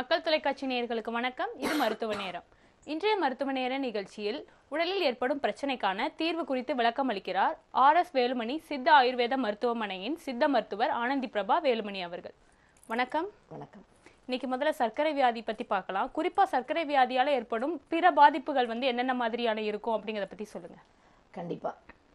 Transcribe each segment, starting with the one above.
மக்கள் தொலைக்காட்சி நேயர்களுக்கு வணக்கம் இது மருத்துவ நேரம் இன்றைய மருத்துவ நேர நிகழ்ச்சியில் உடலில் ஏற்படும் பிரச்சனைக்கான தீர்வு குறித்து விளக்கம் அளிக்கிறார் ஆர் எஸ் வேலுமணி சித்த ஆயுர்வேத மருத்துவமனையின் சித்த மருத்துவர் ஆனந்தி பிரபா வேலுமணி அவர்கள் வணக்கம் வணக்கம் இன்னைக்கு முதல்ல சர்க்கரை வியாதி பத்தி பார்க்கலாம் குறிப்பா சர்க்கரை வியாதியால ஏற்படும் பிற பாதிப்புகள் வந்து என்னென்ன மாதிரியான இருக்கும் அப்படிங்கறத பத்தி சொல்லுங்க கண்டிப்பா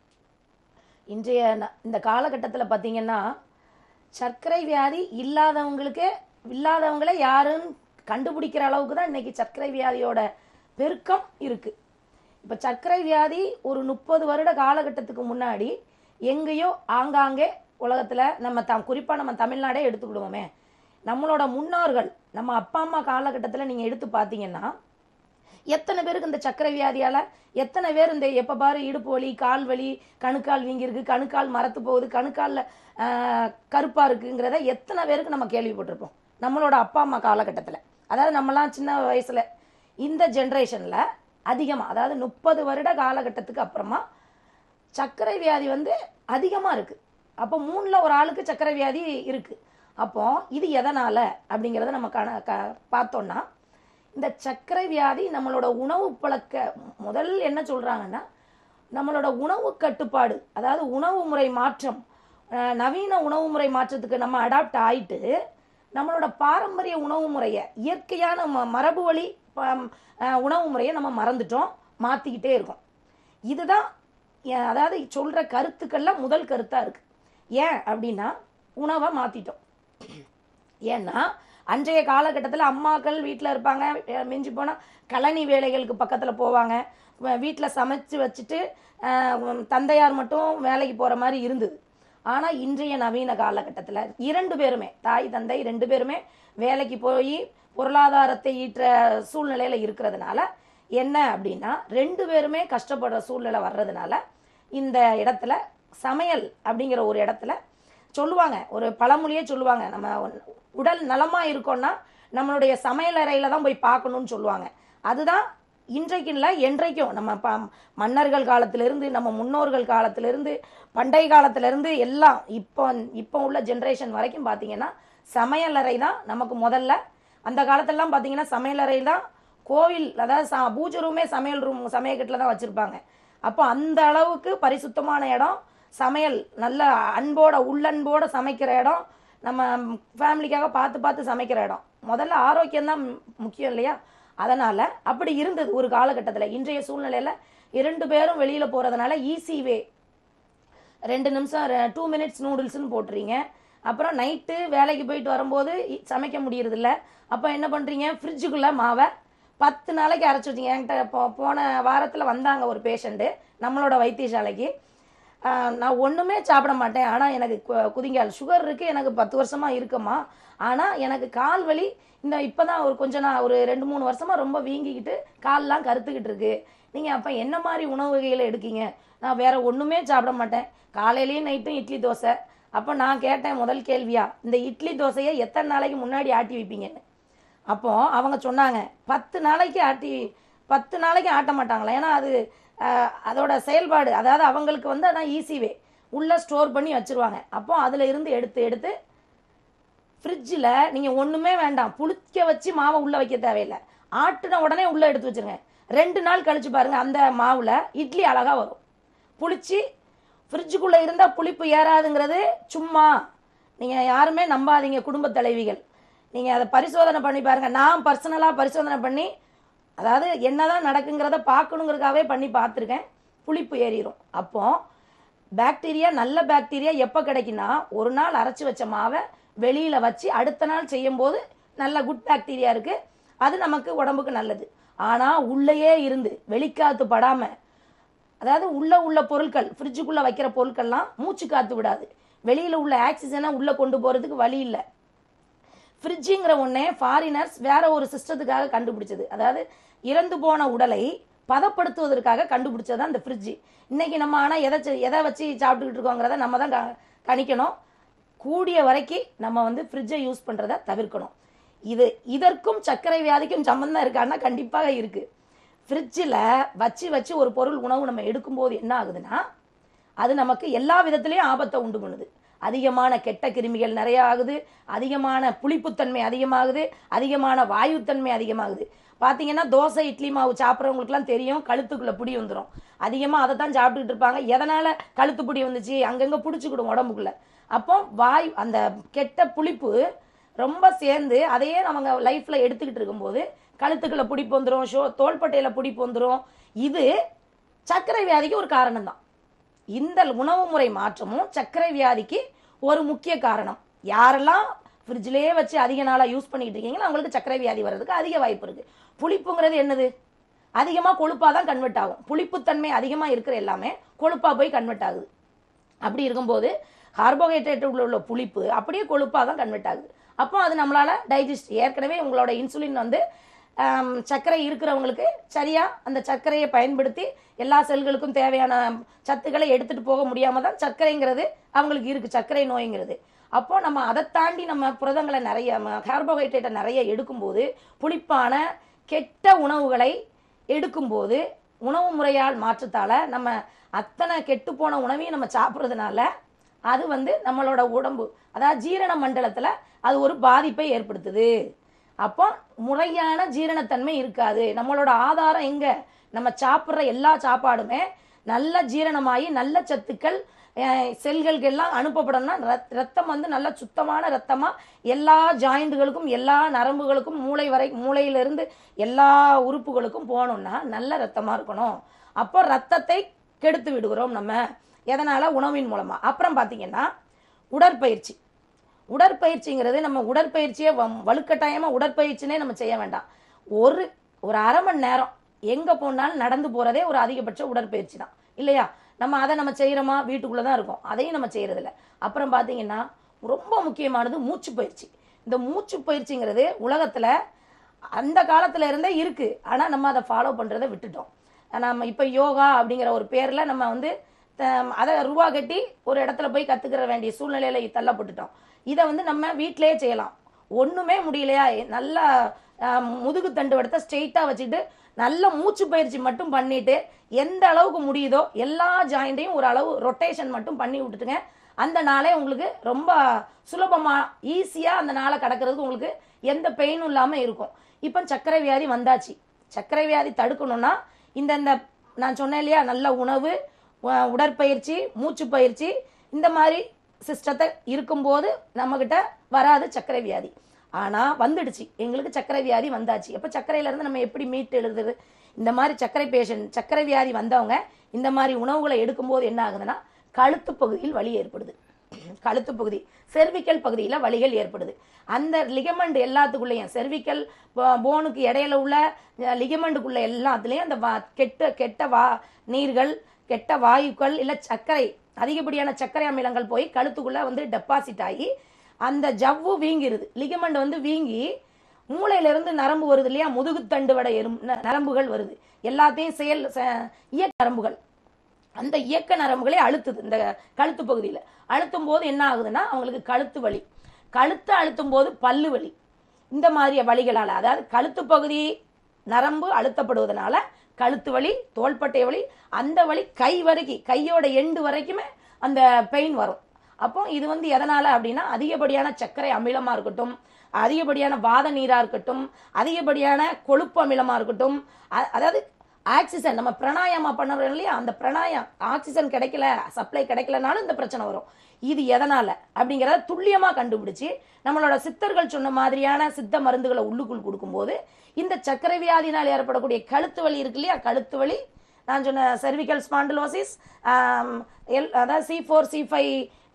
இன்றைய ந- இந்த காலகட்டத்தில் பார்த்தீங்கன்னா சர்க்கரை வியாதி இல்லாதவங்களுக்கு இல்லாதவங்களே யாருன்னு கண்டுபிடிக்கிற அளவுக்கு தான் இன்னைக்கு சர்க்கரை வியாதியோட பெருக்கம் இருக்கு இப்போ சர்க்கரை வியாதி ஒரு முப்பது வருட காலகட்டத்துக்கு முன்னாடி எங்கேயோ ஆங்காங்கே உலகத்தில் நம்ம த குறிப்பாக நம்ம தமிழ்நாடே எடுத்துக்கிடுவோமே நம்மளோட முன்னோர்கள் நம்ம அப்பா அம்மா காலகட்டத்தில் நீங்கள் எடுத்து பார்த்தீங்கன்னா எத்தனை பேருக்கு இந்த சர்க்கரை வியாதியால எத்தனை பேர் இந்த எப்ப பாரு இடுப்பு வலி கால் வலி கணுக்கால் வீங்கிருக்கு கணுக்கால் மரத்து போகுது கணுக்கால்ல ஆஹ், கருப்பா இருக்குங்கிறத எத்தனை பேருக்கு நம்ம கேள்விப்பட்டிருப்போம் நம்மளோட அப்பா அம்மா காலகட்டத்தில் அதாவது நம்மலாம் சின்ன வயசுல இந்த ஜென்ரேஷன்ல அதிகமா அதாவது முப்பது வருட காலகட்டத்துக்கு அப்புறமா சர்க்கரை வியாதி வந்து அதிகமாக இருக்கு அப்போ மூணில் ஒரு ஆளுக்கு சர்க்கரை வியாதி இருக்கு அப்போ இது எதனால அப்படிங்கிறத நம்ம கண க பார்த்தோம்னா இந்த சர்க்கரை வியாதி நம்மளோட உணவு பழக்க முதல் என்ன சொல்றாங்கன்னா நம்மளோட உணவு கட்டுப்பாடு அதாவது உணவு முறை மாற்றம் அஹ், நவீன உணவு முறை மாற்றத்துக்கு நம்ம அடாப்ட் ஆயிட்டு நம்மளோட பாரம்பரிய உணவு முறையை இயற்கையான ம- மரபு வழி ப- அஹ், உணவு முறையை நம்ம மறந்துட்டோம் மாற்றிக்கிட்டே இருக்கோம் இதுதான் எ- அதாவது சொல்ற கருத்துக்கள்ல முதல் கருத்தா இருக்கு ஏன் அப்படின்னா உணவை மாத்திட்டோம் ஏன்னா அன்றைய காலகட்டத்தில் அம்மாக்கள் வீட்டில் இருப்பாங்க அஹ் மிஞ்சி போனால் கழனி வேலைகளுக்கு பக்கத்தில் போவாங்க வீட்டில் சமைச்சு வச்சுட்டு அஹ், உம், தந்தையார் மட்டும் வேலைக்கு போகிற மாதிரி இருந்தது ஆனால் இன்றைய நவீன காலகட்டத்தில் இரண்டு பேருமே தாய் தந்தை ரெண்டு பேருமே வேலைக்கு போய் பொருளாதாரத்தை ஈற்ற சூழ்நிலையில் இருக்கிறதுனால என்ன அப்படின்னா ரெண்டு பேருமே கஷ்டப்படுற சூழ்நிலை வர்றதுனால இந்த இடத்துல சமையல் அப்படிங்கிற ஒரு இடத்துல சொல்லுவாங்க ஒரு பழமொழியே சொல்லுவாங்க நம்ம உன்- உடல் நலமா இருக்கோம்னா நம்மளுடைய சமையல் அறையில தான் போய் பார்க்கணும்னு சொல்லுவாங்க அதுதான் இன்றைக்கு இல்லை என்றைக்கும் நம்ம ப மன்னர்கள் காலத்திலிருந்து நம்ம முன்னோர்கள் காலத்திலிருந்து பண்டை காலத்திலிருந்து எல்லாம் இப்போ இப்போ உள்ள ஜென்ரேஷன் வரைக்கும் பார்த்தீங்கன்னா சமையல் அறை தான் நமக்கு முதல்ல அந்த காலத்திலலாம் பார்த்தீங்கன்னா சமையல் அறை தான் கோவில் அதாவது ச பூஜை ரூமே சமையல் ரூம் சமையக்கட்டில் தான் வச்சுருப்பாங்க அப்போ அந்த அளவுக்கு பரிசுத்தமான இடம் சமையல் நல்ல அன்போட உள்ளன்போட சமைக்கிற இடம் நம்ம ஃபேமிலிக்காக பார்த்து பார்த்து சமைக்கிற இடம் முதல்ல ஆரோக்கியம் தான் முக்கியம் இல்லையா அதனால அப்படி இருந்தது ஒரு காலகட்டத்தில் இன்றைய சூழ்நிலையில இரண்டு பேரும் வெளியில போறதுனால ஈஸி வே ரெண்டு நிமிஷம் டூ மினிட்ஸ் நூடுல்ஸ்னு போட்டுறீங்க அப்புறம் நைட்டு வேலைக்கு போயிட்டு வரும்போது இ- சமைக்க முடியறதில்ல அப்போ என்ன பண்ணுறீங்க ஃப்ரிட்ஜுக்குள்ளே மாவை பத்து நாளைக்கு அரைச்சி வச்சிங்க என்கிட்ட போ போன வாரத்தில் வந்தாங்க ஒரு பேஷண்ட்டு நம்மளோட வைத்தியசாலைக்கு ஆஹ், நான் ஒன்றுமே சாப்பிட மாட்டேன் ஆனால் எனக்கு கு- குதிங்கால் சுகர் இருக்குது எனக்கு பத்து வருஷமாக இருக்குமா ஆனால் எனக்கு கால் வலி இந்த இப்போ தான் ஒரு கொஞ்சம் நான் ஒரு ரெண்டு மூணு வருஷமாக ரொம்ப வீங்கிக்கிட்டு கால்லாம் கருத்துக்கிட்டு இருக்கு நீங்கள் அப்போ என்ன மாதிரி உணவு வகைகளை எடுக்கீங்க நான் வேற ஒன்றுமே சாப்பிட மாட்டேன் காலையிலயும் நைட்டும் இட்லி தோசை அப்போ நான் கேட்டேன் முதல் கேள்வியா இந்த இட்லி தோசையை எத்தனை நாளைக்கு முன்னாடி ஆட்டி வைப்பீங்கன்னு அப்போ அவங்க சொன்னாங்க பத்து நாளைக்கு ஆட்டி பத்து நாளைக்கு ஆட்ட மாட்டாங்களா ஏன்னா அது அஹ், அதோட செயல்பாடு அதாவது அவங்களுக்கு வந்து அதான் ஈஸி வே உள்ள ஸ்டோர் பண்ணி வச்சிருவாங்க அப்போ அதுல இருந்து எடுத்து எடுத்து ஃப்ரிட்ஜில் நீங்கள் ஒன்றுமே வேண்டாம் புளிக்க வச்சு மாவை உள்ளே வைக்க தேவையில்லை ஆட்டுன உடனே உள்ளே எடுத்து வச்சிருங்க ரெண்டு நாள் கழிச்சு பாருங்க அந்த மாவில் இட்லி அழகா வரும் புளிச்சு ஃப்ரிட்ஜுக்குள்ளே இருந்தால் புளிப்பு ஏறாதுங்கிறது சும்மா நீங்கள் யாருமே நம்பாதீங்க குடும்ப தலைவிகள் நீங்கள் அதை பரிசோதனை பண்ணி பாருங்க நான் பர்சனலாக பரிசோதனை பண்ணி அதாவது என்னதான் நடக்குங்கிறத பார்க்கணுங்கிறதுக்காகவே பண்ணி பார்த்துருக்கேன் புளிப்பு ஏறிடும் அப்போ பாக்டீரியா நல்ல பாக்டீரியா எப்போ கிடைக்குன்னா ஒரு நாள் அரைச்சி வச்ச மாவை வெளியில் வச்சு அடுத்த நாள் செய்யும்போது நல்ல குட் பாக்டீரியா இருக்கு அது நமக்கு உடம்புக்கு நல்லது ஆனால் உள்ளேயே இருந்து வெளிக்காத்து படாமல் அதாவது உள்ள உள்ள பொருட்கள் ஃப்ரிட்ஜுக்குள்ள வைக்கிற பொருட்கள்லாம் மூச்சு காத்து விடாது வெளியில உள்ள ஆக்சிஜனை உள்ள கொண்டு போறதுக்கு வழி இல்லை ஃப்ரிட்ஜுங்கிற ஒண்ணே ஃபாரினர்ஸ் வேற ஒரு சிஸ்டத்துக்காக கண்டுபிடிச்சது அதாவது இறந்து போன உடலை பதப்படுத்துவதற்காக கண்டுபிடிச்சது தான் இந்த ஃப்ரிட்ஜ் இன்னைக்கு நம்ம ஆனால் எதை செ- எதை வச்சு சாப்பிட்டுக்கிட்டு இருக்கோங்கிறத நம்ம தான் க- கணிக்கணும் கூடிய வரைக்கும் நம்ம வந்து ஃப்ரிட்ஜை யூஸ் பண்றதை தவிர்க்கணும் இது இதற்கும் சர்க்கரை வியாதிக்கும் சம்பந்தம் இருக்கான்னா கண்டிப்பாக இருக்கு ஃப்ரிட்ஜில் வச்சு வச்சு ஒரு பொருள் உணவு நம்ம எடுக்கும்போது என்ன ஆகுதுன்னா அது நமக்கு எல்லா விதத்திலையும் ஆபத்தை உண்டு பண்ணுது அதிகமான கெட்ட கிருமிகள் நிறைய ஆகுது அதிகமான புளிப்புத்தன்மை அதிகமாகுது அதிகமான வாயுத்தன்மை அதிகமாகுது பார்த்தீங்கன்னா தோசை இட்லி மாவு சாப்பிட்றவங்களுக்குலாம் தெரியும் கழுத்துக்குள்ள புடி வந்துடும் அதிகமாக அதை தான் சாப்பிட்டுக்கிட்டு இருப்பாங்க எதனால் கழுத்து புடி வந்துச்சு அங்கங்கே பிடிச்சிக்கிடும் உடம்புக்குள்ள அப்போ வாய் அந்த கெட்ட புளிப்பு ரொம்ப சேர்ந்து அதையே நம்ம லைஃப்பில் எடுத்துக்கிட்டு இருக்கும்போது கழுத்துக்குள்ள பிடிப்பு வந்துடும் ஷோ தோள்பட்டையில் பிடிப்பு வந்துடும் இது சர்க்கரை வியாதிக்கு ஒரு காரணம் தான் இந்த உணவு முறை மாற்றமும் சர்க்கரை வியாதிக்கு ஒரு முக்கிய காரணம் யாரெல்லாம் ஃப்ரிட்ஜ்லேயே வச்சு அதிக நாளாக யூஸ் பண்ணிட்டு இருக்கீங்களோ அவங்களுக்கு சர்க்கரை வியாதி வர்றதுக்கு அதிக வாய்ப்பு இருக்கு புளிப்புங்கிறது என்னது அதிகமாக கொழுப்பாக தான் கன்வெர்ட் ஆகும் புளிப்புத்தன்மை அதிகமாக இருக்கிற எல்லாமே கொழுப்பாக போய் கன்வெர்ட் ஆகுது அப்படி இருக்கும்போது கார்போஹைட்ரேட் உள்ள உள்ள புளிப்பு அப்படியே கொழுப்பாக தான் கன்வெர்ட் ஆகுது அப்போ அது நம்மளால டைஜஸ்ட் ஏற்கனவே உங்களோட இன்சுலின் வந்து ஆம், சர்க்கரை இருக்கிறவங்களுக்கு சரியா அந்த சர்க்கரையை பயன்படுத்தி எல்லா செல்களுக்கும் தேவையான சத்துக்களை எடுத்துட்டு போக முடியாம தான் சர்க்கரைங்கிறது அவங்களுக்கு இருக்கு சர்க்கரை நோய்ங்கிறது அப்போ நம்ம அதை தாண்டி நம்ம புரதங்களை நிறைய கார்போஹைட்ரேட்டை நிறைய எடுக்கும்போது புளிப்பான கெட்ட உணவுகளை எடுக்கும்போது உணவு முறையால் மாற்றத்தால நம்ம அத்தனை கெட்டு போன உணவையும் நம்ம சாப்பிட்றதுனால அது வந்து நம்மளோட உடம்பு அதாவது ஜீரண மண்டலத்துல அது ஒரு பாதிப்பை ஏற்படுத்துது அப்போ முறையான ஜீரணத்தன்மை இருக்காது நம்மளோட ஆதாரம் எங்க நம்ம சாப்பிட்ற எல்லா சாப்பாடுமே நல்ல ஜீரணமாகி நல்ல சத்துக்கள் அஹ், செல்களுக்கு எல்லாம் அனுப்பப்படணும்னா ரத்- ரத்தம் வந்து நல்ல சுத்தமான ரத்தமா எல்லா ஜாயிண்டுகளுக்கும் எல்லா நரம்புகளுக்கும் மூளை வரை மூளையிலிருந்து எல்லா உறுப்புகளுக்கும் போகணும்னா நல்ல ரத்தமா இருக்கணும் அப்போ ரத்தத்தை கெடுத்து விடுகிறோம் நம்ம எதனால உணவின் மூலமா அப்புறம் பாத்தீங்கன்னா உடற்பயிற்சி உடற்பயிற்சிங்கிறது நம்ம உடற்பயிற்சியை வ- வலுக்கட்டாயமா உடற்பயிற்சினே நம்ம செய்ய வேண்டாம் ஒரு ஒரு அரை மணி நேரம் எங்க போனாலும் நடந்து போறதே ஒரு அதிகபட்ச உடற்பயிற்சி தான் இல்லையா நம்ம அதை நம்ம செய்யறோமா வீட்டுக்குள்ள தான் இருக்கோம் அதையும் நம்ம செய்யறது இல்ல அப்புறம் பாத்தீங்கன்னா ரொம்ப முக்கியமானது மூச்சு பயிற்சி இந்த மூச்சு பயிற்சிங்கிறது உலகத்துல அந்த காலத்துல இருந்தே இருக்கு ஆனா நம்ம அதை ஃபாலோ பண்றதை விட்டுட்டோம் நம்ம இப்ப யோகா அப்படிங்கிற ஒரு பேர்ல நம்ம வந்து த- அதை ரூபா கட்டி ஒரு இடத்துல போய் கத்துக்கிற வேண்டிய சூழ்நிலையில தள்ளப்பட்டுட்டோம் இதை வந்து நம்ம வீட்டிலேயே செய்யலாம் ஒண்ணுமே முடியலையா நல்லா ஆஹ், முதுகு தண்டு வடத்தை ஸ்ட்ரெயிட்டா வச்சுட்டு நல்ல மூச்சு பயிற்சி மட்டும் பண்ணிட்டு எந்த அளவுக்கு முடியுதோ எல்லா ஜாயிண்டையும் ஒரு அளவு ரொட்டேஷன் மட்டும் பண்ணி விட்டுட்டுங்க அந்த நாளே உங்களுக்கு ரொம்ப சுலபமா ஈஸியா அந்த நாளை கடக்கிறதுக்கு உங்களுக்கு எந்த பெயினும் இல்லாம இருக்கும் இப்போ சர்க்கரை வியாதி வந்தாச்சு சர்க்கரை வியாதி தடுக்கணும்னா இந்த இந்த நான் சொன்னேன் இல்லையா நல்ல உணவு உ- உடற்பயிற்சி மூச்சு பயிற்சி இந்த மாதிரி சிஸ்டத்தை இருக்கும்போது நம்மகிட்ட வராது சர்க்கரை வியாதி ஆனா வந்துடுச்சு எங்களுக்கு சர்க்கரை வியாதி வந்தாச்சு அப்ப சர்க்கரையில இருந்து நம்ம எப்படி மீட்டு எழுதுறது இந்த மாதிரி சர்க்கரை பேஷண்ட் சர்க்கரை வியாதி வந்தவங்க இந்த மாதிரி உணவுகளை எடுக்கும்போது என்ன ஆகுதுன்னா கழுத்து பகுதியில் வலி ஏற்படுது கழுத்து பகுதி செர்விக்கல் பகுதியில வலிகள் ஏற்படுது அந்த லிகமெண்ட் எல்லாத்துக்குள்ளேயும் செர்விக்கல் போனுக்கு இடையில உள்ள லிகமெண்டுக்குள்ள எல்லாத்துலயும் அந்த வா- கெட்ட கெட்ட வா நீர்கள் கெட்ட வாயுக்கள் இல்ல சர்க்கரை அதிகப்படியான சர்க்கரை அமிலங்கள் போய் கழுத்துக்குள்ள வந்து டெபாசிட் ஆகி அந்த ஜவ்வு வீங்கிருது லிகமெண்ட் வந்து வீங்கி மூளையில இருந்து நரம்பு வருது இல்லையா முதுகுத்தண்டு வட எறும் ந- நரம்புகள் வருது எல்லாத்தையும் செயல் ச- இயக்க நரம்புகள் அந்த இயக்க நரம்புகளே அழுத்துது இந்த கழுத்து பகுதியில் அழுத்தும் போது என்ன ஆகுதுன்னா அவங்களுக்கு கழுத்து வலி கழுத்து அழுத்தும் போது பல்லு வலி இந்த மாதிரி வலிகளால அதாவது கழுத்து பகுதி நரம்பு அழுத்தப்படுவதனால கழுத்து வலி தோள்பட்டை வலி அந்த வலி கை வரைக்கும் கையோட எண்டு வரைக்குமே அந்த பெயின் வரும் அப்போ இது வந்து எதனால அப்படின்னா அதிகப்படியான சர்க்கரை அமிலமா இருக்கட்டும் அதிகப்படியான வாத நீரா இருக்கட்டும் அதிகப்படியான கொழுப்பு அமிலமா இருக்கட்டும் அ- அதாவது ஆக்சிஜன் நம்ம பிராணாயாமா பண்ணுறோம் இல்லையா அந்த பிராணாயம் ஆக்சிஜன் கிடைக்கல சப்ளை கிடைக்கலனாலும் இந்த பிரச்சனை வரும் இது எதனால அப்படிங்கிறத துல்லியமா கண்டுபிடிச்சு நம்மளோட சித்தர்கள் சொன்ன மாதிரியான சித்த மருந்துகளை உள்ளுக்குள் கொடுக்கும்போது இந்த சர்க்கரை வியாதினால் ஏற்படக்கூடிய கழுத்து வலி இருக்கு இல்லையா கழுத்து வலி நான் சொன்ன cervical ஸ்பாண்டிலோசிஸ் எல் அதாவது C four C five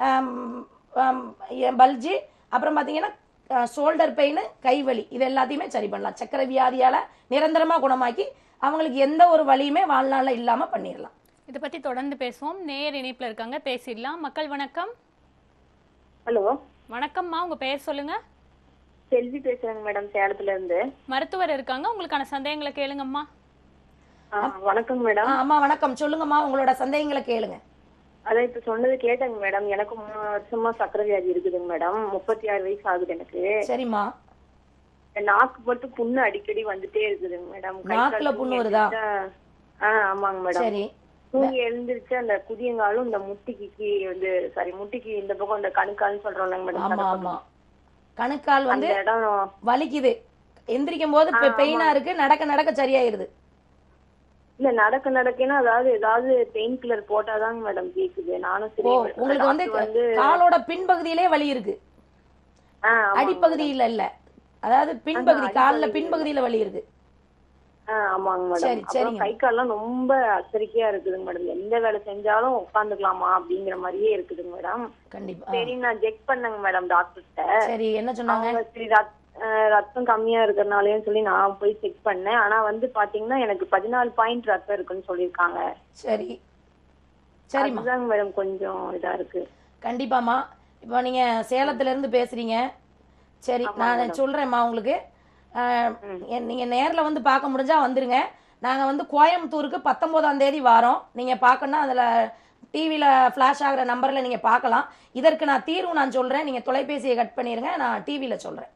bulge அப்புறம் பார்த்தீங்கன்னா ஷோல்டர் பெயின் கைவலி இது எல்லாத்தையுமே சரி பண்ணலாம் சர்க்கரை வியாதியால நிரந்தரமா குணமாக்கி அவங்களுக்கு எந்த ஒரு வலியுமே வாழ்நாள்ல இல்லாம பண்ணிடலாம் இதை பத்தி தொடர்ந்து பேசுவோம் நேர் இணைப்புல இருக்காங்க பேசிடலாம் மக்கள் வணக்கம் ஹலோ வணக்கம்மா உங்க பெயர் சொல்லுங்க செல்வி பேசுறேங்க மேடம் சேலத்துல இருந்து மருத்துவர் இருக்காங்க உங்களுக்கான சந்தேகங்களை கேளுங்கம்மா ஆ, வணக்கம் மேடம் ஆ, அம்மா வணக்கம் சொல்லுங்கம்மா உங்களோட சந்தேகங்களை கேளுங்க அதான் இப்ப சொன்னது கேட்டேங்க மேடம் எனக்கு மூணு வருஷமா சக்கரை வியாதி இருக்குதுங்க மேடம் முப்பத்தி ஆறு வயசு ஆகுது எனக்கு சரிம்மா நாக்கு மட்டும் புண்ணு அடிக்கடி வந்துட்டே இருக்குதுங்க மேடம் கை கால் நாக்குல புண்ணு வருதா? எந்திரிச்சா- ஆ ஆமாங்க மேடம் சரி தூங்கி எழுந்திருச்சு அந்த குதியங்காலும் இந்த முட்டிக்கு கீ- வந்து சாரி முட்டிக்கு இந்த பக்கம் இந்த கணுக்கால்னு சொல்றோம்லங்க மேடம் ஆமா ஆமா கணுக்கால் வந்து அந்த இடம் வலிக்குது எந்திரிக்கும் போது பெயினா இருக்கு நடக்க நடக்க சரியாயிருது இல்ல நடக்க நடக்கனா அதாவது ஏதாவது பெயின் கில்லர் போட்டாதாங்க மேடம் கேக்குது நானும் ஓ சரி உங்களுக்கு வந்து doctor வந்து காலோட பின்பகுதியிலே வலி இருக்கு ஆ, ஆமாங்க அடிப்பகுதியில இல்ல அதாவது பின்பகுதி கால்ல பின்பகுதியில வலி இருக்கு ஆ, ஆமாங்க சரி, மேடம் சரிங்க. அப்புறம் கை கால்லாம் ரொம்ப அச்சரிக்கையா இருக்குதுங்க மேடம் எந்த வேலை செஞ்சாலும் உட்காந்துக்கலாமா அப்படிங்கிற மாதிரியே இருக்குதுங்க மேடம் கண்டிப்பா ஆ. சரி நான் செக் பண்ணேங்க மேடம் டாக்டர்கிட்ட சரி என்ன சொன்னாங்க அவங்க சரி ரத்- அஹ் ரத்தம் கம்மியா இருக்கறனாலயும் சொல்லி நான் போய் செக் பண்ணேன் ஆனா வந்து பாத்தீங்கன்னா எனக்கு பதினாலு பாயிண்ட் ரத்தம் இருக்குன்னு சொல்லியிருக்காங்க சரி சரிம்மா அதுதாங்க மேடம் கொஞ்சம் இதா இருக்கு கண்டிப்பாம்மா இப்போ நீங்க சேலத்துல இருந்து பேசுறீங்க சரி நான் சொல்றேம்மா உங்களுக்கு ஆஹ், எ- நீங்க நேர்ல வந்து பார்க்க முடிஞ்சா வந்துருங்க நாங்க வந்து கோயம்புத்தூருக்கு பத்தொன்பதாம் தேதி வாரோம் நீங்க பார்க்கணும்னா அதுல டிவியில் ஃப்ளாஷ் ஆகுற நம்பரில் நீங்கள் பார்க்கலாம் இதற்கு நான் தீர்வு நான் சொல்கிறேன் நீங்கள் தொலைபேசியை கட் பண்ணிடுங்க நான் டிவியில் சொல்கிறேன்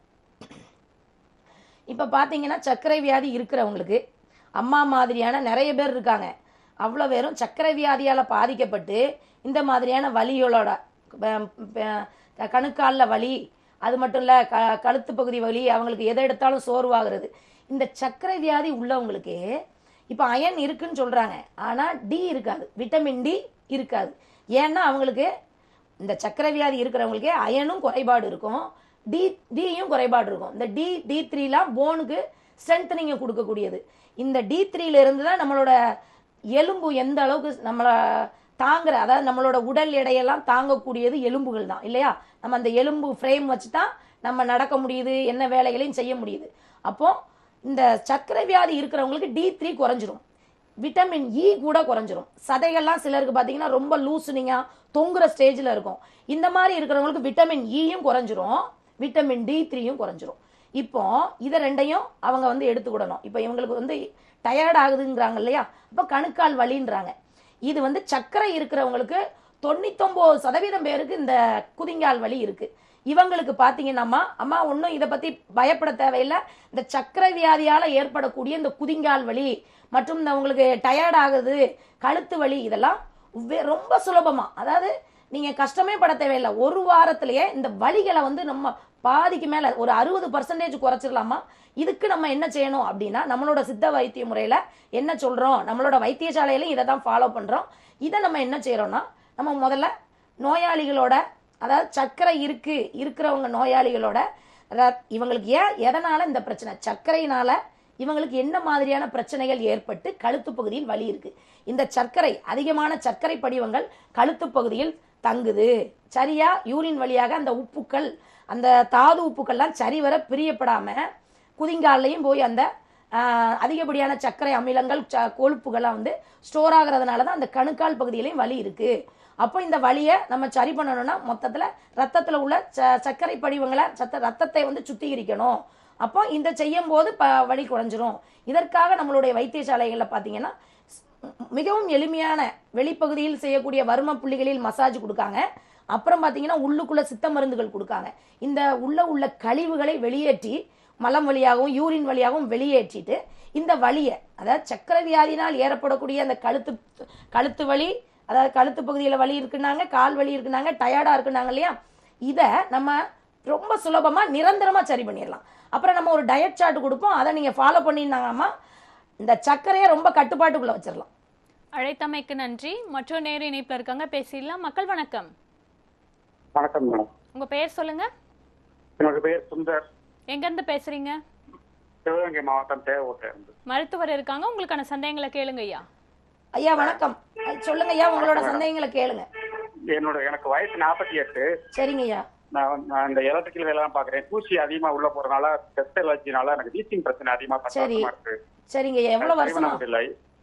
இப்போ பார்த்தீங்கன்னா சர்க்கரை வியாதி இருக்கிறவங்களுக்கு அம்மா மாதிரியான நிறைய பேர் இருக்காங்க அவ்வளோ பேரும் சர்க்கரை வியாதியால் பாதிக்கப்பட்டு இந்த மாதிரியான வலிகளோட ப- ப- கணுக்காலில் வலி அது மட்டும் இல்லை க கழுத்து பகுதி வலி அவங்களுக்கு எதை எடுத்தாலும் சோர்வாகிறது இந்த சர்க்கரை வியாதி உள்ளவங்களுக்கு இப்போ அயன் இருக்குன்னு சொல்கிறாங்க ஆனால் டி இருக்காது விட்டமின் டி இருக்காது ஏன்னா அவங்களுக்கு இந்த சர்க்கரை வியாதி இருக்கிறவங்களுக்கு அயனும் குறைபாடு இருக்கும் டி டியும் குறைபாடு இருக்கும் இந்த டி டி த்ரீலாம் போனுக்கு ஸ்ட்ரென்த்தனிங்கை கொடுக்கக்கூடியது இந்த டி த்ரீல இருந்து தான் நம்மளோட எலும்பு எந்த அளவுக்கு நம்மளை தாங்குற அதாவது நம்மளோட உடல் எடையெல்லாம் தாங்கக்கூடியது எலும்புகள் தான் இல்லையா நம்ம அந்த எலும்பு ஃப்ரேம் வச்சு தான் நம்ம நடக்க முடியுது என்ன வேலைகளையும் செய்ய முடியுது அப்போ இந்த சர்க்கரை வியாதி இருக்கிறவங்களுக்கு டி த்ரீ குறைஞ்சிரும் விட்டமின் இ கூட குறைஞ்சிரும் சதைகள்லாம் சிலருக்கு பார்த்தீங்கன்னா ரொம்ப லூசுனிங்காக தொங்குற ஸ்டேஜில் இருக்கும் இந்த மாதிரி இருக்கிறவங்களுக்கு விட்டமின் இயும் குறைஞ்சிரும் விட்டமின் டி த்ரீயும் குறைஞ்சிரும் இப்போ இதை ரெண்டையும் அவங்க வந்து எடுத்துக்கிடணும் இப்போ இவங்களுக்கு வந்து டயர்ட் ஆகுதுங்கிறாங்க இல்லையா அப்போ கணுக்கால் வலின்றாங்க இது வந்து சர்க்கரை இருக்கிறவங்களுக்கு தொண்ணூத்தொம்பது சதவீதம் பேருக்கு இந்த குதிங்கால் வலி இருக்கு இவங்களுக்கு பார்த்தீங்கன்னா அம்மா ஒன்றும் இதை பற்றி பயப்பட தேவையில்லை இந்த சர்க்கரை வியாதியால் ஏற்படக்கூடிய இந்த குதிங்கால் வலி மற்றும் இந்த உங்களுக்கு டயர்ட் ஆகுது கழுத்து வலி இதெல்லாம் வே- ரொம்ப சுலபமாக அதாவது நீங்கள் கஷ்டமே பட தேவையில்லை ஒரு வாரத்திலேயே இந்த வலிகளை வந்து நம்ம பாதிக்கு மேலே ஒரு அறுபது பர்சன்டேஜ் குறைச்சிடலாமா இதுக்கு நம்ம என்ன செய்யணும் அப்படின்னா நம்மளோட சித்த வைத்திய முறையில் என்ன சொல்கிறோம் நம்மளோட வைத்தியசாலையிலும் இதை தான் ஃபாலோ பண்ணுறோம் இதை நம்ம என்ன செய்கிறோம்னா நம்ம முதல்ல நோயாளிகளோட அதாவது சர்க்கரை இருக்கு இருக்கிறவங்க நோயாளிகளோட ர- இவங்களுக்கு ஏன் எதனால இந்த பிரச்சனை சர்க்கரையினால இவங்களுக்கு என்ன மாதிரியான பிரச்சனைகள் ஏற்பட்டு கழுத்து பகுதியில் வலி இருக்கு இந்த சர்க்கரை அதிகமான சர்க்கரை படிவங்கள் கழுத்து பகுதியில் தங்குது சரியா யூரின் வழியாக அந்த உப்புக்கள் அந்த தாது உப்புக்கள்லாம் சரிவர பிரியப்படாம குதிங்கால்லையும் போய் அந்த ஆஹ், அதிகப்படியான சர்க்கரை அமிலங்கள் ச- கொழுப்புகள்லாம் வந்து ஸ்டோர் ஆகுறதுனால தான் அந்த கணுக்கால் பகுதியிலையும் வலி இருக்கு அப்போ இந்த வலியை நம்ம சரி பண்ணணும்னா மொத்தத்தில் ரத்தத்தில் உள்ள ச சர்க்கரை படிவங்களை சத்த ரத்தத்தை வந்து சுத்திகரிக்கணும் அப்போ இந்த செய்யும் போது ப வலி குறைஞ்சிரும் இதற்காக நம்மளுடைய வைத்தியசாலைகளில் பார்த்தீங்கன்னா மிகவும் எளிமையான வெளிப்பகுதியில் செய்யக்கூடிய வர்ம புள்ளிகளில் மசாஜ் கொடுக்காங்க அப்புறம் பார்த்தீங்கன்னா உள்ளுக்குள்ள சித்த மருந்துகள் கொடுக்காங்க இந்த உள்ள உள்ள கழிவுகளை வெளியேற்றி மலம் வழியாகவும் யூரின் வழியாகவும் வெளியேற்றிட்டு இந்த வலியை அதாவது சக்கரை வியாதினால் ஏற்படக்கூடிய அந்த கழுத்து கழுத்து வலி அதாவது கழுத்து பகுதியில் வலி இருக்குனாங்க கால் வலி இருக்குனாங்க டயர்டாக இருக்குனாங்க இல்லையா இதை நம்ம ரொம்ப சுலபமாக நிரந்தரமாக சரி பண்ணிடலாம் அப்புறம் நம்ம ஒரு டயட் சார்ட் கொடுப்போம் அதை நீங்கள் ஃபாலோ பண்ணியிருந்தாங்கம்மா இந்த சர்க்கரையை ரொம்ப கட்டுப்பாட்டுக்குள்ளே வச்சிடலாம் அழைத்தமைக்கு நன்றி மற்றொரு நேர இணைப்புல இருக்காங்க பேசிடலாம் மக்கள் வணக்கம் வணக்கம் மேடம் உங்க பெயர் சொல்லுங்க என்னோட பேர் சுந்தர் எங்க இருந்து பேசுறீங்க சிவகங்கை மாவட்டம் தேவகோட்டை இருந்து மருத்துவர் இருக்காங்க உங்களுக்கான சந்தேகங்களை கேளுங்க ஐயா ஐயா வணக்கம் ஐ- சொல்லுங்க ஐயா உங்களோட சந்தேகங்களை கேளுங்க என்னோட எனக்கு வயசு நாற்பத்தி எட்டு சரிங்க ஐயா நான் வந்து- நான் இந்த எலக்ட்ரிக்கல் வேலை தான் பாக்குறேன் தூசி அதிகமா உள்ள போறதுனால டெஸ்ட் அலர்ஜினால எனக்கு வீசிங் பிரச்சனை அதிகமா பத்து சரி. வருஷமா இருக்கு சரிங்க ஐயா எவ்வளவு சரி பண்ண வருஷமா முடியல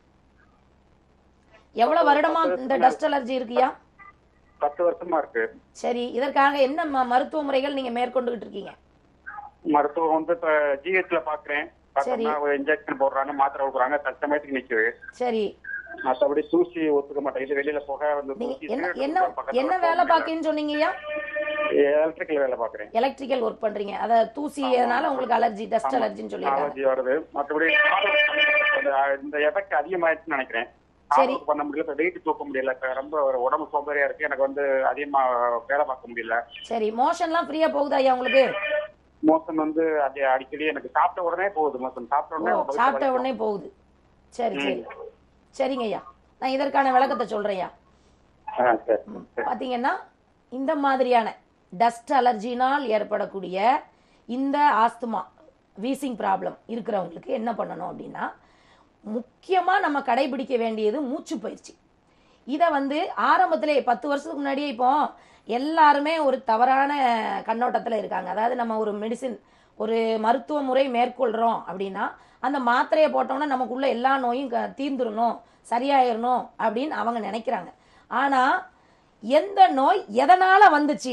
எவ்வளவு வருடமா இந்த டஸ்ட் அலர்ஜி இருக்குயா பத்து வருஷமா இருக்கு சரி இதற்காக என்ன ம- மருத்துவ முறைகள் நீங்க மேற்கொண்டுகிட்டு இருக்கீங்க மருத்துவம் வந்து இப்ப ஜிஹெச்ல பாக்குறேன் பார்த்தோம்னா ஒரு இன்ஜெக்ஷன் போடுறாங்க மாத்திரை கொடுக்குறாங்க தற்சமயத்துக்கு நிக்குது சரி மற்றபடி தூசி ஒத்துக்க மாட்டேங்குது வெளியில புகை வந்து நீங்க தூசி என்ன என்ன என்ன வேலை பாக்கீங்கன்னு சொன்னீங்கய்யா எலக்ட்ரிக்கல் வேலை பாக்குறேன் எலக்ட்ரிக்கல் ஒர்க் பண்றீங்க அத தூசினால உங்களுக்கு அலர்ஜி டஸ்ட் அலர்ஜின்னு சொல்லியிருக்காங்க அலர்ஜி வருது மற்றபடி இந்த- இந்த எஃபெக்ட் அதிகமாயிடுச்சுன்னு நினைக்கிறேன் சரி. ஆர்வம் பண்ண முடியல இப்ப வெயிட் தூக்க முடியல இப்ப ரொம்ப ஒரு உடம்பு சோம்பேறியா இருக்கு எனக்கு வந்து அதிகமா வேலை பார்க்க முடியல சரி மோஷன்லாம் ஃப்ரீயா போகுதா ஐயா உங்களுக்கு மோசன் வந்து அது அடிக்கடி எனக்கு சாப்பிட்ட உடனே போகுது மோசன் சாப்பிட்ட ஓ உடனே வயித்து சாப்பிட்ட வலிக்கும். உடனே போகுது சரி சரி ம். சரிங்க ஐயா நான் இதற்கான விளக்கத்தை சொல்றேன் ஐயா ஆ, சரி, சரி. பார்த்தீங்கன்னா இந்த மாதிரியான டஸ்ட் அலர்ஜினால் ஏற்படக்கூடிய இந்த ஆஸ்துமா வீசிங் ப்ராப்ளம் இருக்கிறவங்களுக்கு என்ன பண்ணணும் அப்படின்னா முக்கியமாக நம்ம கடைபிடிக்க வேண்டியது மூச்சு பயிற்சி இதை வந்து ஆரம்பத்திலே பத்து வருஷத்துக்கு முன்னாடியே இப்போ எல்லாருமே ஒரு தவறான கண்ணோட்டத்தில் இருக்காங்க அதாவது நம்ம ஒரு மெடிசின் ஒரு மருத்துவ முறை மேற்கொள்கிறோம் அப்படின்னா அந்த மாத்திரையை போட்டோம்னா நமக்குள்ள எல்லா நோயும் க- தீர்ந்துடணும் சரியாயிடணும் அப்படின்னு அவங்க நினைக்கிறாங்க ஆனால் எந்த நோய் எதனால் வந்துச்சு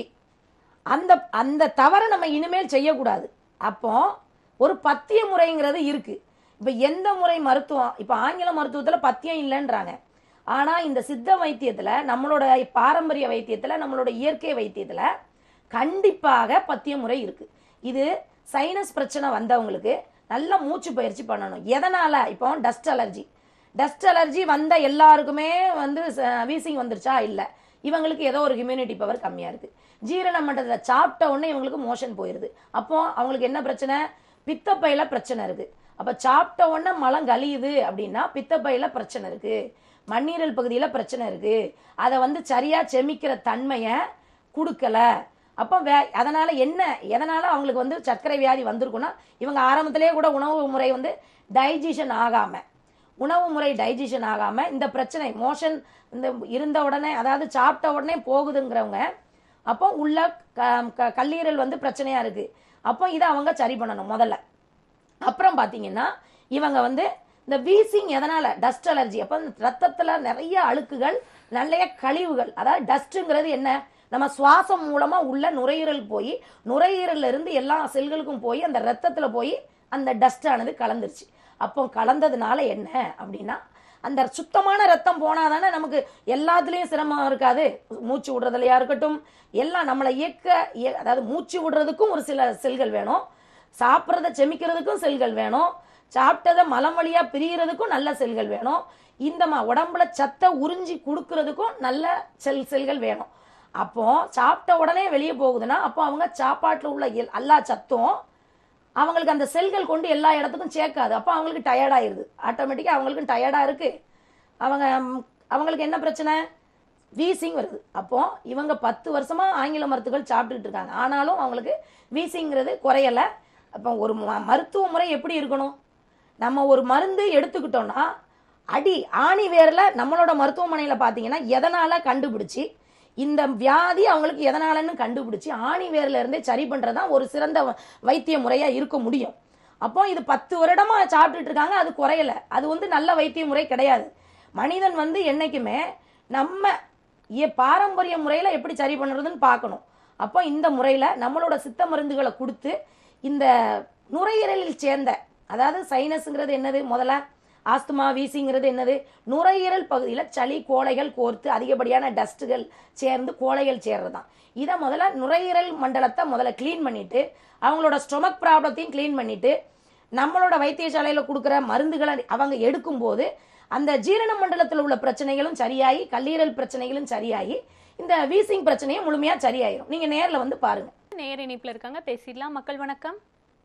அந்த அந்த தவறை நம்ம இனிமேல் செய்யக்கூடாது அப்போ ஒரு பத்திய முறைங்கிறது இருக்கு இப்போ எந்த முறை மருத்துவம் இப்போ ஆங்கில மருத்துவத்தில் பத்தியம் இல்லைன்றாங்க ஆனால் இந்த சித்த வைத்தியத்தில் நம்மளோட பாரம்பரிய வைத்தியத்தில் நம்மளோட இயற்கை வைத்தியத்தில் கண்டிப்பாக பத்திய முறை இருக்கு இது சைனஸ் பிரச்சனை வந்தவங்களுக்கு நல்ல மூச்சு பயிற்சி பண்ணணும் எதனால இப்போ டஸ்ட் அலர்ஜி டஸ்ட் அலர்ஜி வந்த எல்லாருக்குமே வந்து வீசிங் வந்துருச்சா இல்லை இவங்களுக்கு ஏதோ ஒரு இம்யூனிட்டி பவர் கம்மியா இருக்கு ஜீரண மண்டலத்தை சாப்பிட்ட உடனே இவங்களுக்கு மோஷன் போயிருது அப்போ அவங்களுக்கு என்ன பிரச்சனை பித்தப்பையில பிரச்சனை இருக்கு அப்ப சாப்பிட்ட உடனே மலம் கழியுது அப்படின்னா பித்தப்பையில பிரச்சனை இருக்கு மண்ணீரல் பகுதியில பிரச்சனை இருக்கு அதை வந்து சரியா செமிக்கிற தன்மையை கொடுக்கல அப்போ வே அதனால என்ன எதனால அவங்களுக்கு வந்து சர்க்கரை வியாதி வந்திருக்குன்னா இவங்க ஆரம்பத்திலேயே கூட உணவு முறை வந்து டைஜஷன் ஆகாம உணவு முறை டைஜஷன் ஆகாம இந்த பிரச்சனை மோஷன் இந்த இருந்த உடனே அதாவது சாப்பிட்ட உடனே போகுதுங்கிறவங்க அப்போ உள்ள க- க- கல்லீரல் வந்து பிரச்சனையா இருக்கு அப்போ இதை அவங்க சரி பண்ணணும் முதல்ல அப்புறம் பார்த்தீங்கன்னா இவங்க வந்து இந்த வீசிங் எதனால டஸ்ட் அலர்ஜி அப்போ இந்த ரத்தத்துல நிறைய அழுக்குகள் நிறைய கழிவுகள் அதாவது டஸ்ட்டுங்கிறது என்ன நம்ம சுவாசம் மூலமா உள்ள நுரையீரல் போய் நுரையீரல்ல இருந்து எல்லா செல்களுக்கும் போய் அந்த ரத்தத்துல போய் அந்த டஸ்ட் ஆனது கலந்துருச்சு அப்போ கலந்ததுனால என்ன அப்படின்னா அந்த சுத்தமான ரத்தம் போனாதானே நமக்கு எல்லாத்துலேயும் சிரமம் இருக்காது மூச்சு விடுறதுலையா இருக்கட்டும் எல்லாம் நம்மளை இயக்க இய- அதாவது மூச்சு விடுறதுக்கும் ஒரு சில செல்கள் வேணும் சாப்பிட்றத செமிக்கிறதுக்கும் செல்கள் வேணும் சாப்பிட்டதை மலம் வழியா பிரியறதுக்கும் நல்ல செல்கள் வேணும் இந்த மா உடம்புல சத்தை உறிஞ்சி கொடுக்கறதுக்கும் நல்ல செல் செல்கள் வேணும் அப்போ சாப்பிட்ட உடனே வெளியே போகுதுன்னா அப்போ அவங்க சாப்பாட்டில் உள்ள எல்- எல்லா சத்தும் அவங்களுக்கு அந்த செல்கள் கொண்டு எல்லா இடத்துக்கும் சேர்க்காது அப்போ அவங்களுக்கு டயர்ட் ஆயிருது ஆட்டோமேட்டிக்காக அவங்களுக்கும் டயர்டாக இருக்கு அவங்க ம், அவங்களுக்கு என்ன பிரச்சனை வீசிங் வருது அப்போ இவங்க பத்து வருஷமா ஆங்கில மருத்துவங்கள் சாப்பிட்டுட்டு இருக்காங்க ஆனாலும் அவங்களுக்கு வீசிங்கிறது குறையல அப்போ ஒரு ம- மருத்துவ முறை எப்படி இருக்கணும் நம்ம ஒரு மருந்து எடுத்துக்கிட்டோம்னா அடி ஆணி வேர்ல நம்மளோட மருத்துவமனையில பார்த்தீங்கன்னா எதனால கண்டுபிடிச்சி இந்த வியாதி அவங்களுக்கு எதனாலன்னு கண்டுபிடிச்சி ஆணி வேர்ல இருந்தே சரி பண்றதுதான் ஒரு சிறந்த வ- வைத்திய முறையா இருக்க முடியும் அப்போ இது பத்து வருடமா சாப்பிட்டுட்டு இருக்காங்க அது குறையல அது வந்து நல்ல வைத்திய முறை கிடையாது மனிதன் வந்து என்னைக்குமே நம்ம இய- பாரம்பரிய முறையில எப்படி சரி பண்ணுறதுன்னு பார்க்கணும் அப்போ இந்த முறையில நம்மளோட சித்த மருந்துகளை கொடுத்து இந்த நுரையீரலில் சேர்ந்த அதாவது சைனஸ்ங்கிறது என்னது முதல்ல ஆஸ்துமா வீசிங்கிறது என்னது நுரையீரல் பகுதியில் சளி கோளைகள் கோர்த்து அதிகப்படியான டஸ்ட்டுகள் சேர்ந்து கோளைகள் சேர்றது தான் இதை முதல்ல நுரையீரல் மண்டலத்தை முதல்ல க்ளீன் பண்ணிட்டு அவங்களோட ஸ்டொமக் ப்ராப்ளத்தையும் க்ளீன் பண்ணிட்டு நம்மளோட வைத்தியசாலையில் கொடுக்குற மருந்துகளை அவங்க எடுக்கும்போது அந்த ஜீரண மண்டலத்தில் உள்ள பிரச்சனைகளும் சரியாகி கல்லீரல் பிரச்சனைகளும் சரியாகி இந்த வீசிங் பிரச்சனையும் முழுமையா சரியாயிரும் நீங்க நேர்ல வந்து பாருங்க நேர் இணைப்புல இருக்காங்க பேசிடலாம் மக்கள் வணக்கம்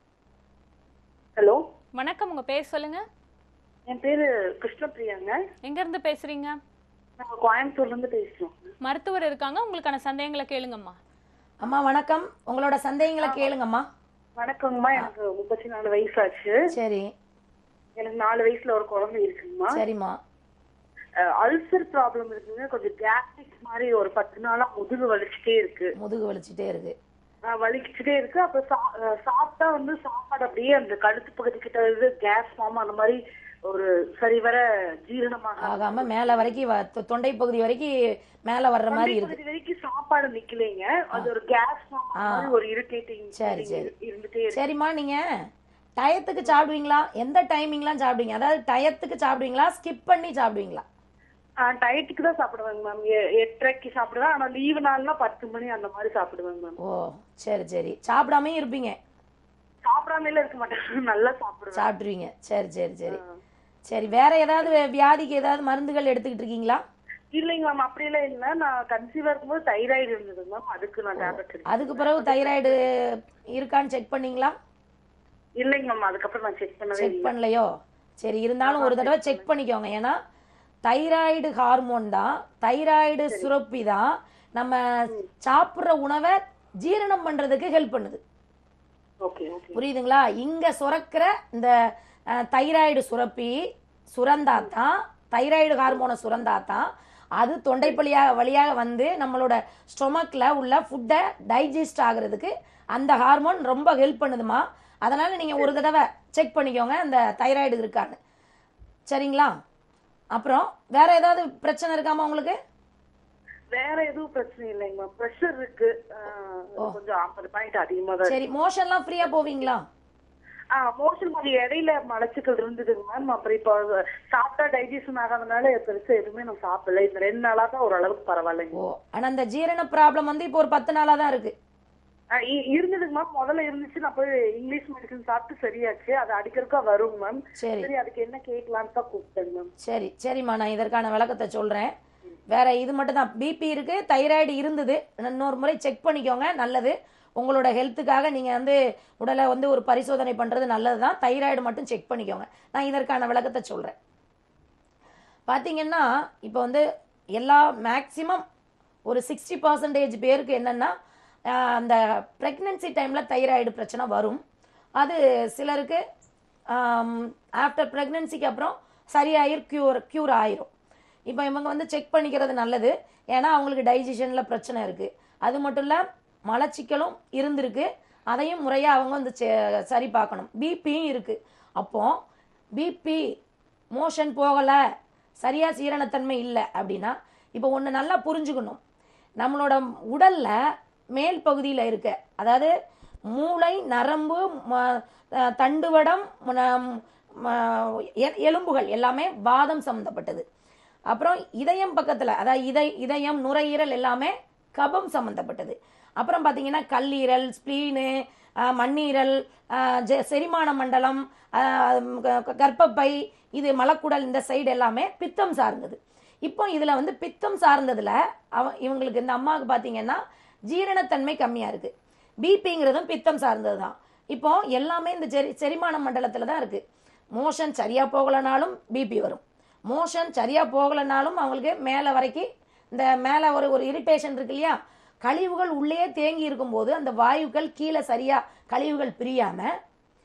ஹலோ வணக்கம் உங்க பேர் சொல்லுங்க என் பேரு கிருஷ்ணபிரியாங்க எங்க இருந்து பேசுறீங்க நாங்க கோயம்புத்தூர்ல இருந்து பேசுறோம் மருத்துவர் இருக்காங்க உங்களுக்கான சந்தேகங்களை கேளுங்கம்மா அம்மா வணக்கம் உங்களோட சந்தேகங்களை கேளுங்கம்மா வணக்கங்கம்மா எனக்கு முப்பத்தி நாலு வயசாச்சு சரி எனக்கு நாலு வயசுல ஒரு குழந்தை இருக்குங்கம்மா சரிம்மா அல்சர் ப்ராப்ளம் இருக்குங்க கொஞ்சம் கேஸ்ட்ரிக் மாதிரி ஒரு பத்து நாளா முதுகு வலிச்சுட்டே இருக்கு முதுகு வலிச்சுட்டே இருக்கு ஆஹ் வலிச்சுட்டே இருக்கு அப்ப சா- ஆஹ் சாப்பிட்டா வந்து சாப்பாடு அப்படியே அந்த கழுத்து பகுதி கிட்ட இருந்து கேஸ் ஃபார்ம் அந்த மாதிரி ஒரு சரிவர ஜீரணமாக ஆகாம மேல வரைக்கும் வ- தொ- தொண்டை பகுதி வரைக்கும் மேல வர்ற மாதிரி தொண்டை இருக்கு பகுதி வரைக்கும் சாப்பாடு நிக்கலைங்க அது ஒரு கேஸ் ஃபார்ம் ஆ. மாதிரி ஒரு இரிட்டேட்டிங் சரி, சரி. இருந்துட்டே இருக்கு சரிம்மா நீங்க டயத்துக்கு சாப்பிடுவீங்களா எந்த டைமிங்லாம் சாப்பிடுவீங்க அதாவது டயத்துக்கு சாப்பிடுவீங்களா ஸ்கிப் பண்ணி சாப்பிடுவீங்களா டயத்துக்கு தான் சாப்பிடுவேங்க மேம் எட்டரைக்கு சாப்பிடுவேன் ஆனா லீவு நாள்னா பத்து மணி அந்த மாதிரி சாப்பிடுவேங்க மேம் ஓ சரி சரி சாப்பிடாமையும் இருப்பீங்க சாப்பிடாமல இருக்க மாட்டேன் நல்லா சாப்பிடுவேன் சாப்பிட்ருவீங்க சரி சரி சரி சரி வேற ஏதாவது வே- வியாதிக்கு ஏதாவது மருந்துகள் எடுத்துக்கிட்டு இருக்கீங்களா இல்லைங்க மேம் அப்படியெல்லாம் இல்லை நான் கன்சீவா இருக்கும்போது தைராய்டு இருந்தது மேம் அதுக்கு நான் டேப்லெட் எடுத்தேன் அதுக்கு பிறகு தைராய்டு இருக்கான்னு செக் பண்ணீங்களா இல்லைங்க மேம் அதுக்கப்புறம் நான் செக் பண்ணவே செக் இல்லை பண்ணலையோ சரி இருந்தாலும் ஒரு தடவை செக் பண்ணிக்கோங்க ஏன்னா தைராய்டு ஹார்மோன் தான் தைராய்டு சுரப்பி தான் நம்ம சாப்பிட்ற உணவை ஜீரணம் பண்றதுக்கு ஹெல்ப் பண்ணுது ஓகே ஓகே புரியுதுங்களா இங்க சுரக்கிற இந்த அஹ், தைராய்டு சுரப்பி சுரந்தா தான் தைராய்டு ஹார்மோனை சுரந்தா தான் அது தொண்டை வழியாக வழியாக வந்து நம்மளோட ஸ்டொமக்ல உள்ள ஃபுட்டை டைஜஸ்ட் ஆகுறதுக்கு அந்த ஹார்மோன் ரொம்ப ஹெல்ப் பண்ணுதுமா அதனால நீங்க ஒரு தடவை செக் பண்ணிக்கோங்க அந்த தைராய்டு இருக்கான்னு சரிங்களா அப்புறம் வேற ஏதாவது பிரச்சனை இருக்காமா உங்களுக்கு வேற எதுவும் பிரச்சனை இல்லைங்க மேம் ப்ரெஷர் இருக்கு ஆஹ், கொஞ்சம் ஐம்பது பாயிண்ட் அதிகமா தான் சரி மோஷன்லாம் ஃப்ரீயா போவீங்களா ஆ மோஷன் கொஞ்சம் இடையில மலச்சிக்கல் இருந்ததுங்க மேம் அப்புறம் இப்போ சாப்பிட்டா டைஜஷன் ஆகாதனால பெருசா எதுவுமே நான் சாப்பிடல இந்த ரெண்டு நாளா தான் ஓரளவுக்கு பரவாயில்லைங்க ஓ ஆனா அந்த ஜீரண ப்ராப்ளம் வந்து இப்போ ஒரு பத்து நாளா தான் இருக்கு ஆ, இ- இருந்ததுங்க மேம் முதல்ல இருந்துச்சு நான் போய் இங்கிலீஷ் மெடிசன் சாப்பிட்டு சரியாச்சு அது அடிக்கடிக்கா வருங்க மேம் சரி சரி அதுக்கு என்ன கேட்கலான்னு தான் கூப்பிட்டேங்க மேம் சரி சரிம்மா நான் இதற்கான விளக்கத்தை சொல்கிறேன் வேற இது மட்டும் தான் பிபி இருக்கு தைராய்டு இருந்தது இன்னொரு முறை செக் பண்ணிக்கோங்க நல்லது உங்களோட ஹெல்த்துக்காக நீங்கள் வந்து உடலை வந்து ஒரு பரிசோதனை பண்ணுறது நல்லது தான் தைராய்டு மட்டும் செக் பண்ணிக்கோங்க நான் இதற்கான விளக்கத்தை சொல்கிறேன் பார்த்தீங்கன்னா இப்போ வந்து எல்லா மேக்ஸிமம் ஒரு சிக்ஸ்டி பர்சன்டேஜ் பேருக்கு என்னென்னா அந்த ப்ரெக்னென்சி டைமில் தைராய்டு பிரச்சனை வரும் அது சிலருக்கு ஆஃப்டர் ப்ரெக்னென்சிக்கு அப்புறம் சரியாயிரு க்யூர் க்யூர் ஆயிரும் இப்போ இவங்க வந்து செக் பண்ணிக்கிறது நல்லது ஏன்னா அவங்களுக்கு டைஜஷனில் பிரச்சனை இருக்குது அது மட்டும் இல்லை மலச்சிக்கலும் இருந்திருக்கு அதையும் முறையாக அவங்க வந்து செ- சரி பார்க்கணும் பிபியும் இருக்குது அப்போ பிபி மோஷன் போகலை சரியாக சீரணத்தன்மை இல்லை அப்படின்னா இப்போ ஒன்று நல்லா புரிஞ்சுக்கணும் நம்மளோட உடல்ல மேல் பகுதியில் இருக்க அதாவது மூளை நரம்பு ம- அஹ் தண்டுவடம் ம- ம- எ- எலும்புகள் எல்லாமே வாதம் சம்மந்தப்பட்டது அப்புறம் இதயம் பக்கத்தில் அதாவது இதய இதயம் நுரையீரல் எல்லாமே கபம் சம்மந்தப்பட்டது அப்புறம் பார்த்தீங்கன்னா கல்லீரல் ஸ்ப்ளீனு அஹ், மண்ணீரல் அஹ், ஜெ- செரிமான மண்டலம் அஹ், க- க- கர்ப்பப்பை இது மலக்குடல் இந்த சைடு எல்லாமே பித்தம் சார்ந்தது இப்போ இதில் வந்து பித்தம் சார்ந்ததில் அவ இவங்களுக்கு இந்த அம்மாவுக்கு பார்த்தீங்கன்னா ஜீரணத்தன்மை கம்மியாக இருக்குது பிபிங்கிறதும் பித்தம் சார்ந்தது தான் இப்போ எல்லாமே இந்த செரி செரிமான மண்டலத்தில் தான் இருக்குது மோஷன் சரியாக போகலைனாலும் பிபி வரும் மோஷன் சரியாக போகலைனாலும் அவங்களுக்கு மேலே வரைக்கும் இந்த மேலே ஒரு ஒரு இரிட்டேஷன் இருக்கு இல்லையா கழிவுகள் உள்ளே தேங்கி இருக்கும்போது அந்த வாயுக்கள் கீழே சரியாக கழிவுகள் பிரியாமல்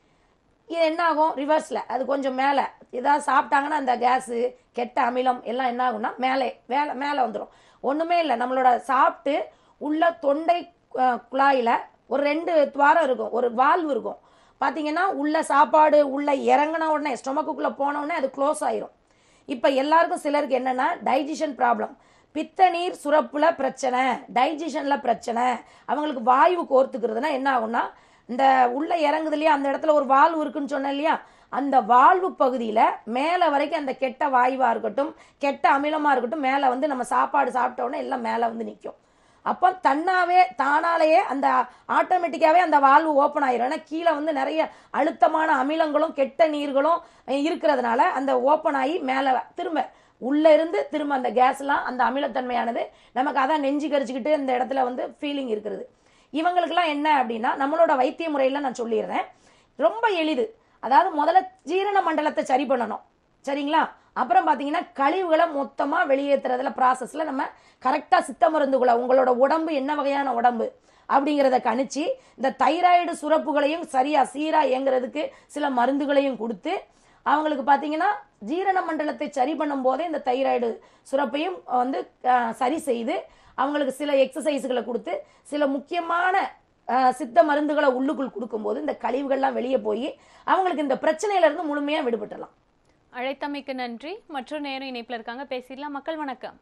இது என்ன ஆகும் ரிவர்ஸில் அது கொஞ்சம் மேலே ஏதாவது சாப்பிட்டாங்கன்னா அந்த கேஸு கெட்ட அமிலம் எல்லாம் என்ன ஆகும்னா மேலே மேலே மேலே வந்துடும் ஒன்றுமே இல்லை நம்மளோட சாப்பிட்டு உள்ள தொண்டை அஹ், குழாயில ஒரு ரெண்டு துவாரம் இருக்கும் ஒரு வால்வு இருக்கும் பார்த்தீங்கன்னா உள்ள சாப்பாடு உள்ள இறங்கின உடனே ஸ்டொமக்குள்ளே போன உடனே அது க்ளோஸ் ஆயிரும் இப்போ எல்லாருக்கும் சிலருக்கு என்னன்னா டைஜஷன் ப்ராப்ளம் பித்த நீர் சுரப்புல பிரச்சனை டைஜஷன்ல பிரச்சனை அவங்களுக்கு வாயு கோர்த்துக்கிறதுனா என்ன ஆகும்னா இந்த உள்ள இறங்குது இல்லையா அந்த இடத்துல ஒரு வால்வு இருக்குன்னு சொன்னேன் இல்லையா அந்த வால்வு பகுதியில மேலே வரைக்கும் அந்த கெட்ட வாயுவா இருக்கட்டும் கெட்ட அமிலமா இருக்கட்டும் மேலே வந்து நம்ம சாப்பாடு சாப்பிட்ட உடனே எல்லாம் மேலே வந்து நிற்கும் அப்போ தன்னாவே தானாலேயே அந்த ஆட்டோமேட்டிக்காவே அந்த வால்வு ஓப்பன் ஆயிரும் ஏன்னா கீழே வந்து நிறைய அழுத்தமான அமிலங்களும் கெட்ட நீர்களும் அஹ், இருக்கிறதுனால அந்த ஓப்பன் ஆகி மேலே திரும்ப உள்ள இருந்து திரும்ப அந்த கேஸ்லாம் அந்த அமிலத்தன்மையானது நமக்கு அதான் நெஞ்சு கரிச்சுக்கிட்டு இந்த இடத்துல வந்து ஃபீலிங் இருக்கிறது இவங்களுக்கெல்லாம் என்ன அப்படின்னா நம்மளோட வைத்திய முறையில் நான் சொல்லிடுறேன் ரொம்ப எளிது அதாவது முதல்ல ஜீரண மண்டலத்தை சரி பண்ணணும் சரிங்களா அப்புறம் பார்த்தீங்கன்னா கழிவுகளை மொத்தமாக வெளியேற்றுறதுல ப்ராசஸில் நம்ம கரெக்டாக சித்த மருந்துகளை உங்களோட உடம்பு என்ன வகையான உடம்பு அப்படிங்கிறத கணிச்சு இந்த தைராய்டு சுரப்புகளையும் சரியாக சீராக இயங்குறதுக்கு சில மருந்துகளையும் கொடுத்து அவங்களுக்கு பார்த்தீங்கன்னா ஜீரண மண்டலத்தை சரி பண்ணும் போதே இந்த தைராய்டு சுரப்பையும் வந்து அஹ், சரி செய்து அவங்களுக்கு சில எக்ஸசைஸ்களை கொடுத்து சில முக்கியமான அஹ், சித்த மருந்துகளை உள்ளுக்குள் கொடுக்கும்போது இந்த கழிவுகள்லாம் வெளியே போய் அவங்களுக்கு இந்த பிரச்சனையில இருந்து முழுமையாக விடுபட்டுறலாம் அழைத்தமைக்கு நன்றி மற்றொரு நேரம் இணைப்புல இருக்காங்க பேசிடலாம் மக்கள் வணக்கம்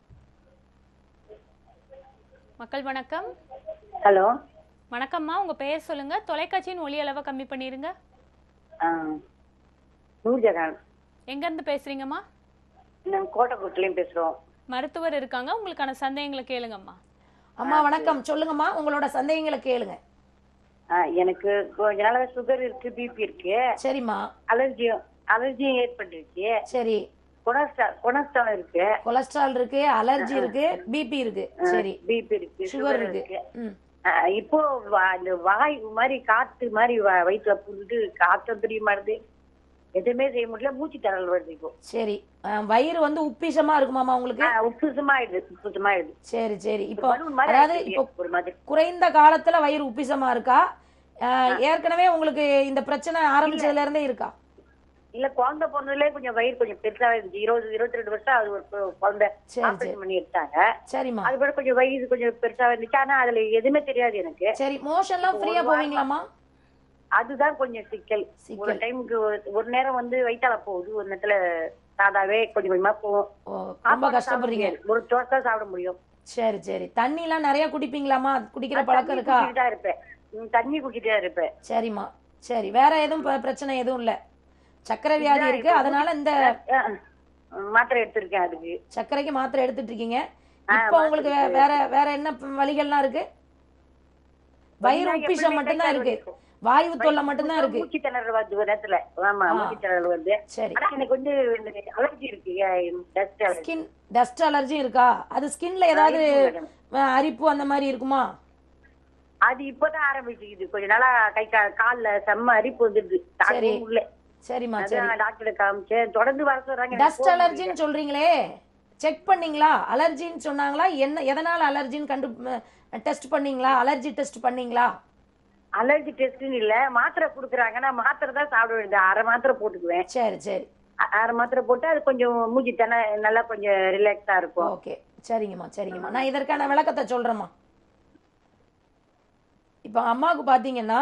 மக்கள் வணக்கம் ஹலோ வணக்கம்மா உங்க பெயர் சொல்லுங்க தொலைக்காட்சியின் ஒலி அளவை கம்மி பண்ணிருங்க நூர்ஜஹான் எங்க இருந்து பேசுறீங்கம்மா நாங்கள் கோட்டைக்குட்டிலையும் பேசுகிறோம் மருத்துவர் இருக்காங்க உங்களுக்கான சந்தேகங்களை கேளுங்கம்மா அம்மா வணக்கம் சொல்லுங்கம்மா உங்களோட சந்தேகங்களை கேளுங்க எனக்கு கொஞ்ச நாளாக சுகர் இருக்கு பிபி இருக்கு சரிம்மா அலர்ஜியும் அலர்ஜியும் ஏற்பட்டுருச்சு சரி கொலஸ்ட்ரால் கொலஸ்ட்ரால் இருக்கு கொலஸ்ட்ரால் இருக்கு அலர்ஜி இருக்கு பிபி இருக்கு சரி பிபி இருக்கு சுகர் சுகர் இருக்கு இருக்கு ம் அஹ் இப்போ வ- அந்த வாய் மாதிரி காத்து மாதிரி வ- வயிற்றுல புரிஞ்சு காத்து தெரிய மாட்டுது எதுவுமே செய்ய முடியல மூச்சு திணறல் வருது இப்போ சரி அஹ், வயிறு வந்து உப்பிசமா இருக்குமாமா உங்களுக்கு அஹ் உப்புசமாயிடுது உப்புசமாயிடுது சரி சரி இப்போ பலூன் மாதிரி அதாவது ஆயிடுது இப்போ ஒரு மாதிரி குறைந்த காலத்துல வயிறு உப்பிசமா இருக்கா அஹ், ஏற்கனவே உங்களுக்கு இந்த பிரச்சனை ஆரம்பிச்சதுல இருந்தே இருக்கா இல்ல குழந்தை பிறந்ததுல கொஞ்சம் வயிறு கொஞ்சம் பெருசா இருந்துச்சு இருபது இருபத்தி ரெண்டு வருஷம் அது ஒரு கு- குழந்தை சரி சரி ஆபரேஷன் பண்ணி எடுத்தாங்க சரிம்மா அது கூட கொஞ்சம் வயிறு கொஞ்சம் பெருசா இருந்துச்சு ஆனா அதுல எதுவுமே தெரியாது எனக்கு சரி மோஷன்லாம் ஃப்ரீயா போவீங்களாமா அதுதான் கொஞ்சம் சிக்கல் ஒரு சிக்கல் டைமுக்கு ஒரு நேரம் வந்து வயிற்றால போகுது ஒரு நேரத்துல சாதாவே கொஞ்சம் கொஞ்சமா போகும் ஓ ரொம்ப சாப்பாடு கஷ்டப்படுறீங்க சாப்பிட முடியாது. ஒரு தோசை தான் சாப்பிட முடியும் சரி சரி தண்ணிலாம் நிறைய குடிப்பீங்களாமா குடிக்கிற நான் பழக்கம் தண்ணி இருக்கா குடிச்சிட்டு தான் இருப்பேன் ம், தண்ணி குடிச்சிட்டு தான் இருப்பேன் சரிம்மா சரி வேற எதுவும் ப- பிரச்சனை எதுவும் இல்ல சர்க்கரை வியாதி இருக்கு அதனால இந்த அஹ், அஹ், மாத்திரை எடுத்திருக்கேன் அதுக்கு சர்க்கரைக்கு மாத்திரை எடுத்துட்டு இருக்கீங்க ஆ, இப்போ உங்களுக்கு வே- வேற வேற என்ன ப- வலிகள்லாம் இருக்கு வயிறு வலினா உப்பிஷம் எப்பவுமே மட்டும்தான் கை கால் இருக்கு வலிக்கும். வாயு தொல்லை மட்டும்தான் இருக்கு மூச்சு திணறல் வருது ஒரு நேரத்துல ஆமா ஆ. மூச்சு திணறல் வருது சரி ஆனா எனக்கு வந்து அலர்ஜி இருக்கு dust allergy skin dust allergy இருக்கா அது ஸ்கின்ல ஏதாவது அஹ், அரிப்பு அந்த மாதிரி இருக்குமா அது இப்பதான் ஆரம்பிச்சுக்குது கொஞ்ச நாளா கை கால் கால்ல செம்ம அரிப்பு வந்துடுது சரி. தாக்கவே முடியல சரிம்மா சரி அதான் டாக்டர் காமிச்சேன் தொடர்ந்து வர சொல்றாங்க எனக்கு டஸ்ட் போக அலர்ஜின்னு சொல்றீங்களே செக் பண்ணீங்களா அலர்ஜின்னு சொன்னாங்களா என்ன எதனால அலர்ஜின்னு கண்டு டெஸ்ட் பண்ணீங்களா அலர்ஜி டெஸ்ட் பண்ணீங்களா அலர்ஜி டெஸ்ட்னு இல்ல மாத்திரை குடுக்குறாங்க நான் மாத்திரை தான் சாப்பிட வேண்டியது அரை மாத்திரை போட்டுக்குவேன் சரி சரி அ- அரை மாத்திரை போட்டு அது கொஞ்சம் மூஞ்சி தானே நல்லா கொஞ்சம் ரிலாக்ஸா இருக்கும் ஓகே சரிங்கம்மா சரிங்கம்மா நான் இதற்கான விளக்கத்தை சொல்றேம்மா இப்போ அம்மாவுக்கு பார்த்தீங்கன்னா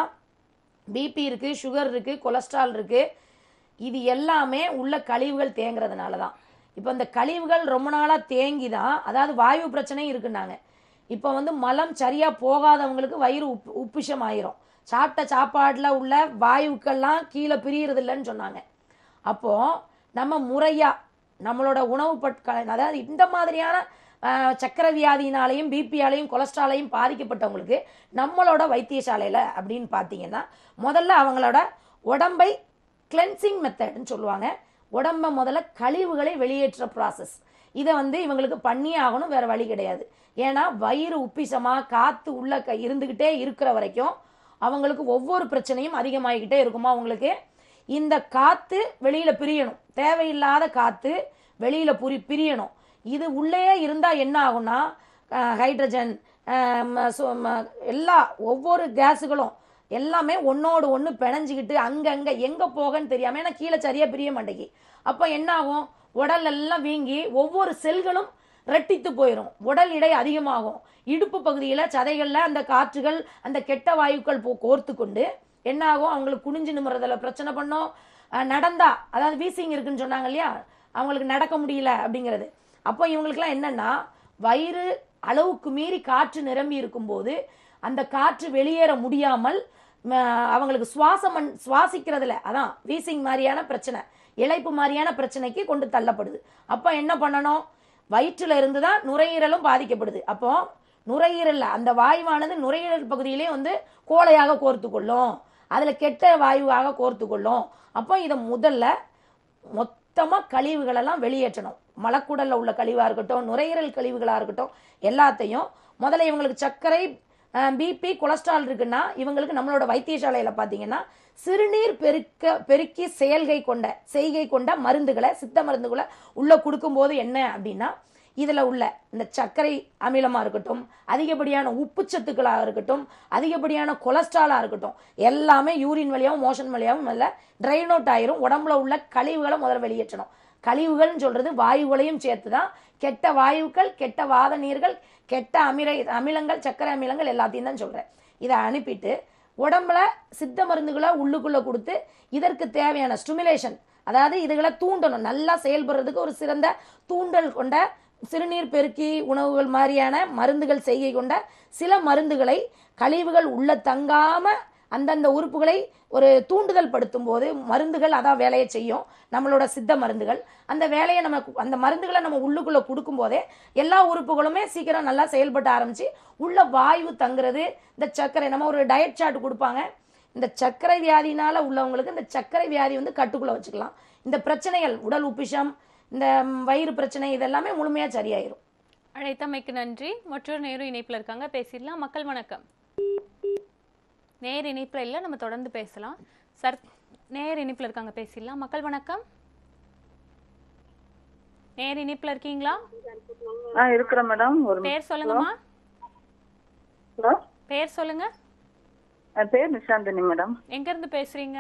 பிபி இருக்கு சுகர் இருக்கு கொலஸ்ட்ரால் இருக்கு இது எல்லாமே உள்ள கழிவுகள் தேங்குறதுனால தான் இப்போ இந்த கழிவுகள் ரொம்ப நாளாக தேங்கி தான் அதாவது வாயு பிரச்சனையும் இருக்குன்னாங்க இப்போ வந்து மலம் சரியாக போகாதவங்களுக்கு வயிறு உப்பு உப்பிஷம் ஆயிரும் சாப்பிட்ட சாப்பாட்டில் உள்ள வாயுக்கள்லாம் கீழே பிரியறது இல்லைன்னு சொன்னாங்க அப்போது நம்ம முறையாக நம்மளோட உணவு பொருட்கள் அதாவது இந்த மாதிரியான ஆஹ், சக்கரை வியாதியினாலையும் பிபியாலையும் கொலஸ்ட்ராலையும் பாதிக்கப்பட்டவங்களுக்கு நம்மளோட வைத்தியசாலையில் அப்படின்னு பார்த்தீங்கன்னா முதல்ல அவங்களோட உடம்பை கிளென்சிங் மெத்தட்னு சொல்லுவாங்க உடம்ப முதல்ல கழிவுகளை வெளியேற்ற ப்ராசஸ் இதை வந்து இவங்களுக்கு பண்ணியே ஆகணும் வேற வழி கிடையாது ஏன்னா வயிறு உப்பிசமா காத்து உள்ள க இருந்துக்கிட்டே இருக்கிற வரைக்கும் அவங்களுக்கு ஒவ்வொரு பிரச்சனையும் அதிகமாகிக்கிட்டே இருக்குமா அவங்களுக்கு இந்த காத்து வெளியில பிரியணும் தேவையில்லாத காத்து வெளியில புரி பிரியணும் இது உள்ளே இருந்தா என்ன ஆகும்னா அஹ், ஹைட்ரஜன் அஹ், ம- சு- ம- எல்லா ஒவ்வொரு கேஸுகளும் எல்லாமே ஒன்னோடு ஒன்று பிணைஞ்சிக்கிட்டு அங்கங்க எங்க போகன்னு தெரியாம ஏன்னா கீழே சரியா பிரிய மாட்டேங்கி அப்போ என்ன ஆகும் உடல் எல்லாம் வீங்கி ஒவ்வொரு செல்களும் ரெட்டித்து போயிடும் உடல் எடை அதிகமாகும் இடுப்பு பகுதியில் சதைகளில் அந்த காற்றுகள் அந்த கெட்ட வாயுக்கள் போ கோர்த்து கொண்டு என்ன ஆகும் அவங்களுக்கு குனிஞ்சு நிமிறதுல பிரச்சனை பண்ணும் அஹ் நடந்தா அதாவது வீசிங் இருக்குன்னு சொன்னாங்க இல்லையா அவங்களுக்கு நடக்க முடியல அப்படிங்கிறது அப்போ இவங்களுக்குலாம் என்னன்னா வயிறு அளவுக்கு மீறி காற்று நிரம்பி இருக்கும்போது அந்த காற்று வெளியேற முடியாமல் ம, அவங்களுக்கு சுவாசம் மண்- சுவாசிக்கிறதுல அதான் வீசிங் மாதிரியான பிரச்சனை இழைப்பு மாதிரியான பிரச்சனைக்கு கொண்டு தள்ளப்படுது அப்போ என்ன பண்ணணும் வயிற்றுல இருந்து தான் நுரையீரலும் பாதிக்கப்படுது அப்போ நுரையீரல்ல அந்த வாயுவானது நுரையீரல் பகுதியிலே வந்து கோழையாக கோர்த்து கொள்ளும் அதுல கெட்ட வாயுவாக கோர்த்து கொள்ளும் அப்போ இதை முதல்ல மொத்தமா கழிவுகளெல்லாம் வெளியேற்றணும் மலக்குடல்ல உள்ள கழிவா இருக்கட்டும் நுரையீரல் கழிவுகளா இருக்கட்டும் எல்லாத்தையும் முதல்ல இவங்களுக்கு சர்க்கரை பிபி கொலஸ்ட்ரால் இருக்குன்னா இவங்களுக்கு நம்மளோட வைத்தியசாலையில பாத்தீங்கன்னா சிறுநீர் பெருக்க பெருக்கி செயல்கை கொண்ட செய்கை கொண்ட மருந்துகளை சித்த மருந்துகளை உள்ள கொடுக்கும்போது என்ன அப்படின்னா இதுல உள்ள இந்த சர்க்கரை அமிலமா இருக்கட்டும் அதிகப்படியான உப்புச்சத்துக்களாக இருக்கட்டும் அதிகப்படியான கொலஸ்ட்ராலா இருக்கட்டும் எல்லாமே யூரின் வழியாவும் மோஷன் வழியாவும் முதல்ல ட்ரைன் அவுட் ஆயிரும் உடம்புல உள்ள கழிவுகளை முதல்ல வெளியேற்றணும் கழிவுகள்னு சொல்றது வாயுகளையும் சேர்த்து தான் கெட்ட வாயுக்கள் கெட்ட வாத நீர்கள் கெட்ட அமில அமிலங்கள் சர்க்கரை அமிலங்கள் எல்லாத்தையும் தான் சொல்றேன் இதை அனுப்பிட்டு உடம்புல சித்த மருந்துகளை உள்ளுக்குள்ள கொடுத்து இதற்கு தேவையான ஸ்டிமுலேஷன் அதாவது இதுகளை தூண்டணும் நல்லா செயல்படுறதுக்கு ஒரு சிறந்த தூண்டல் கொண்ட சிறுநீர் பெருக்கி உணவுகள் மாதிரியான மருந்துகள் செய்கை கொண்ட சில மருந்துகளை கழிவுகள் உள்ள தங்காம அந்தந்த உறுப்புகளை ஒரு தூண்டுதல் படுத்தும் போது மருந்துகள் அதான் வேலையை செய்யும் நம்மளோட சித்த மருந்துகள் அந்த வேலையை நம்ம கு- அந்த மருந்துகளை நம்ம உள்ளுக்குள்ள கொடுக்கும் போதே எல்லா உறுப்புகளுமே சீக்கிரம் நல்லா செயல்பட ஆரம்பிச்சு உள்ள வாயு தங்குறது இந்த சர்க்கரை நம்ம ஒரு டயட் சார்ட் கொடுப்பாங்க இந்த சர்க்கரை வியாதினால உள்ளவங்களுக்கு இந்த சர்க்கரை வியாதி வந்து கட்டுக்குள்ள வச்சுக்கலாம் இந்த பிரச்சனைகள் உடல் உப்பிஷம் இந்த ம், வயிறு பிரச்சனை இதெல்லாமே முழுமையா சரியாயிரும் அழைத்தமைக்கு நன்றி மற்றொரு நேரு இணைப்புல இருக்காங்க பேசிடலாம் மக்கள் வணக்கம் நேர் இணைப்புல இல்ல நம்ம தொடர்ந்து பேசலாம் சார் நேர் இணைப்புல இருக்காங்க பேசிடலாம் மக்கள் வணக்கம் நேர் இணைப்புல இருக்கீங்களா ஆ இருக்கிறேன் மேடம் ஒரு பேர் சொல்லுங்கம்மா ஹலோ பேர் சொல்லுங்க என் பேர் நிஷாந்தினி மேடம் எங்க இருந்து பேசுறீங்க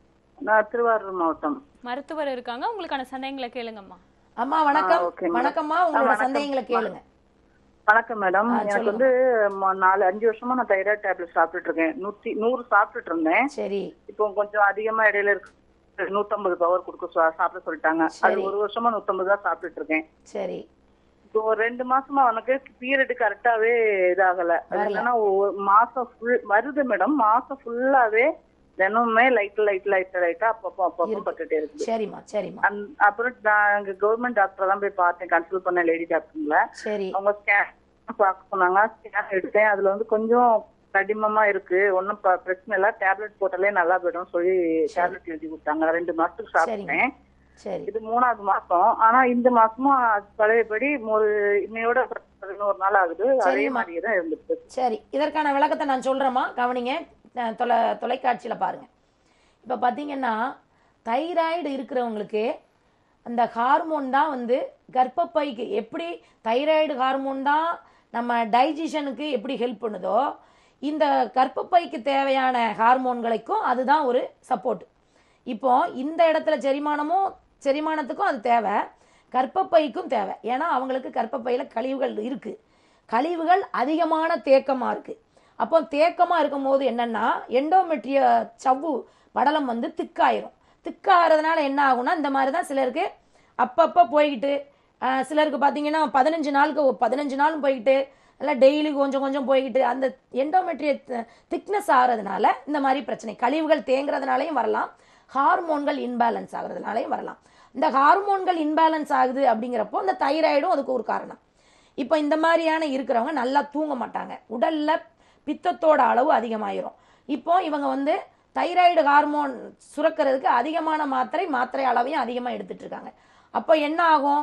நான் திருவாரூர் மாவட்டம் மருத்துவர் இருக்காங்க உங்களுக்கான சந்தேகங்களை கேளுங்கம்மா அம்மா வணக்கம் ஆ, okay, madam. வணக்கம்மா ஆ, உங்களோட வணக்கம். சந்தேகங்களை கேளுங்க வணக்கம் மேடம் ஆ, எனக்கு சொல்லுங்க. வந்து ம- நாலு அஞ்சு வருஷமா நான் தைராய்டு டேப்லெட் சாப்பிட்டுட்டு இருக்கேன் நூத்தி நூறு சாப்பிட்டுட்டு இருந்தேன் சரி இப்போ கொஞ்சம் அதிகமா இடையில இருக்கு நூத்தம்பது பவர் கொடுக்க சொ- சாப்பிட சொல்லிட்டாங்க அது சரி. ஒரு வருஷமா நூத்தம்பது தான் சாப்பிட்டுட்டு இருக்கேன் சரி இப்போ ஒரு ரெண்டு மாசமா உனக்கு பீரியட் கரெக்டாவே இதாகல அது வரல. என்னன்னா ஒரு மாசம் ஃபுல் வருது மேடம் மாசம் ஃபுல்லாவே தினமுமே லைட் லைட் லைட் லைட்டா அப்பப்போ அப்பப்போ இருக்கு. பட்டுட்டே இருக்குது சரிம்மா சரிம்மா அந்- அப்புறம் நான் அங்க கவர்மெண்ட் டாக்டர் தான் போய் பார்த்தேன் கன்சல்ட் பண்ண லேடி டாக்டர்ல சரி அவங்க ஸ்கேன் பார்க்க சொன்னாங்க ஸ்கேன் எடுத்தேன் அதுல வந்து கொஞ்சம் கடினமா இருக்கு ஒன்னும் பிரச்சனை இல்ல டேப்லெட் போட்டாலே நல்லா போயிடும் சொல்லி டேப்லெட் எழுதி கொடுத்தாங்க ரெண்டு மாசத்துக்கு சாப்பிட்டேன் சரி இது மூணாவது மாசம் ஆனா இந்த மாசமும் அது பழையபடி ஒரு இன்னையோட பதினோரு நாள் ஆகுது அதே சரிம்மா. மாதிரியே தான் இருந்துட்டு இருக்கு. சரி இதற்கான விளக்கத்தை நான் சொல்கிறேம்மா கவனிங்க அஹ் தொலை தொலைக்காட்சியில் பாருங்கள் இப்போ பார்த்தீங்கன்னா தைராய்டு இருக்கிறவங்களுக்கு அந்த ஹார்மோன் தான் வந்து கர்ப்பப்பைக்கு எப்படி தைராய்டு ஹார்மோன் தான் நம்ம டைஜஷனுக்கு எப்படி ஹெல்ப் பண்ணுதோ இந்த கர்ப்பப்பைக்கு தேவையான ஹார்மோன்களுக்கும் அதுதான் ஒரு சப்போர்ட் இப்போ இந்த இடத்துல செரிமானமும் செரிமானத்துக்கும் அது தேவை கர்ப்பப்பைக்கும் தேவை ஏன்னா அவங்களுக்கு கர்ப்பப்பையில் கழிவுகள் இருக்குது கழிவுகள் அதிகமான தேக்கமாக இருக்குது அப்போ தேக்கமாக இருக்கும்போது என்னென்னா எண்டோமெட்ரிய சவ்வு படலம் வந்து திக்காயிரும் திக்காகிறதுனால என்ன ஆகும்னா இந்த மாதிரி தான் சிலருக்கு அப்பப்போ போய்கிட்டு ஆஹ், சிலருக்கு பார்த்தீங்கன்னா பதினஞ்சு நாளுக்கு ஒரு பதினஞ்சு நாளும் போய்கிட்டு இல்லை டெய்லி கொஞ்சம் கொஞ்சம் போய்கிட்டு அந்த எண்டோமெட்ரிய திக்னஸ் ஆகிறதுனால இந்த மாதிரி பிரச்சனை கழிவுகள் தேங்குறதுனாலையும் வரலாம் ஹார்மோன்கள் இன்பேலன்ஸ் ஆகுறதுனாலையும் வரலாம் இந்த ஹார்மோன்கள் இன்பேலன்ஸ் ஆகுது அப்படிங்கிறப்போ இந்த தைராய்டும் அதுக்கு ஒரு காரணம் இப்போ இந்த மாதிரியான இருக்கிறவங்க நல்லா தூங்க மாட்டாங்க உடல்ல பித்தத்தோட அளவு அதிகமாயிரும் இப்போ இவங்க வந்து தைராய்டு ஹார்மோன் சுரக்கிறதுக்கு அதிகமான மாத்திரை மாத்திரை அளவையும் அதிகமாக எடுத்துட்டு இருக்காங்க அப்போ என்ன ஆகும்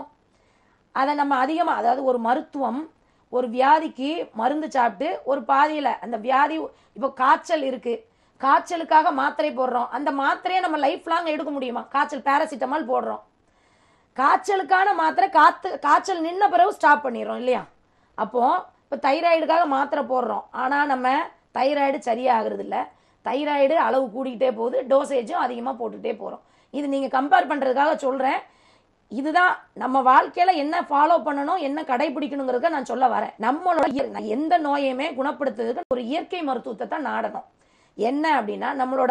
அதை நம்ம அதிகமாக அதாவது ஒரு மருத்துவம் ஒரு வியாதிக்கு மருந்து சாப்பிட்டு ஒரு பாதியில் அந்த வியாதி இப்போ காய்ச்சல் இருக்குது காய்ச்சலுக்காக மாத்திரை போடுறோம் அந்த மாத்திரையை நம்ம லைஃப் லாங் எடுக்க முடியுமா காய்ச்சல் பேராசிட்டமால் போடுறோம் காய்ச்சலுக்கான மாத்திரை காத்து காய்ச்சல் நின்ன பிறகு ஸ்டாப் பண்ணிடுறோம் இல்லையா அப்போ இப்போ தைராய்டுக்காக மாத்திரை போடுறோம் ஆனால் நம்ம தைராய்டு சரியாகிறது இல்லை தைராய்டு அளவு கூடிக்கிட்டே போகுது டோசேஜும் அதிகமாக போட்டுகிட்டே போகிறோம் இது நீங்கள் கம்பேர் பண்ணுறதுக்காக சொல்கிறேன் இதுதான் நம்ம வாழ்க்கையில் என்ன ஃபாலோ பண்ணணும் என்ன கடைபிடிக்கணுங்கிறதுக்கு நான் சொல்ல வரேன் நம்மளோட இய- எந்த நோயையுமே குணப்படுத்துறதுக்கு ஒரு இயற்கை மருத்துவத்தை தான் நாடணும் என்ன அப்படின்னா நம்மளோட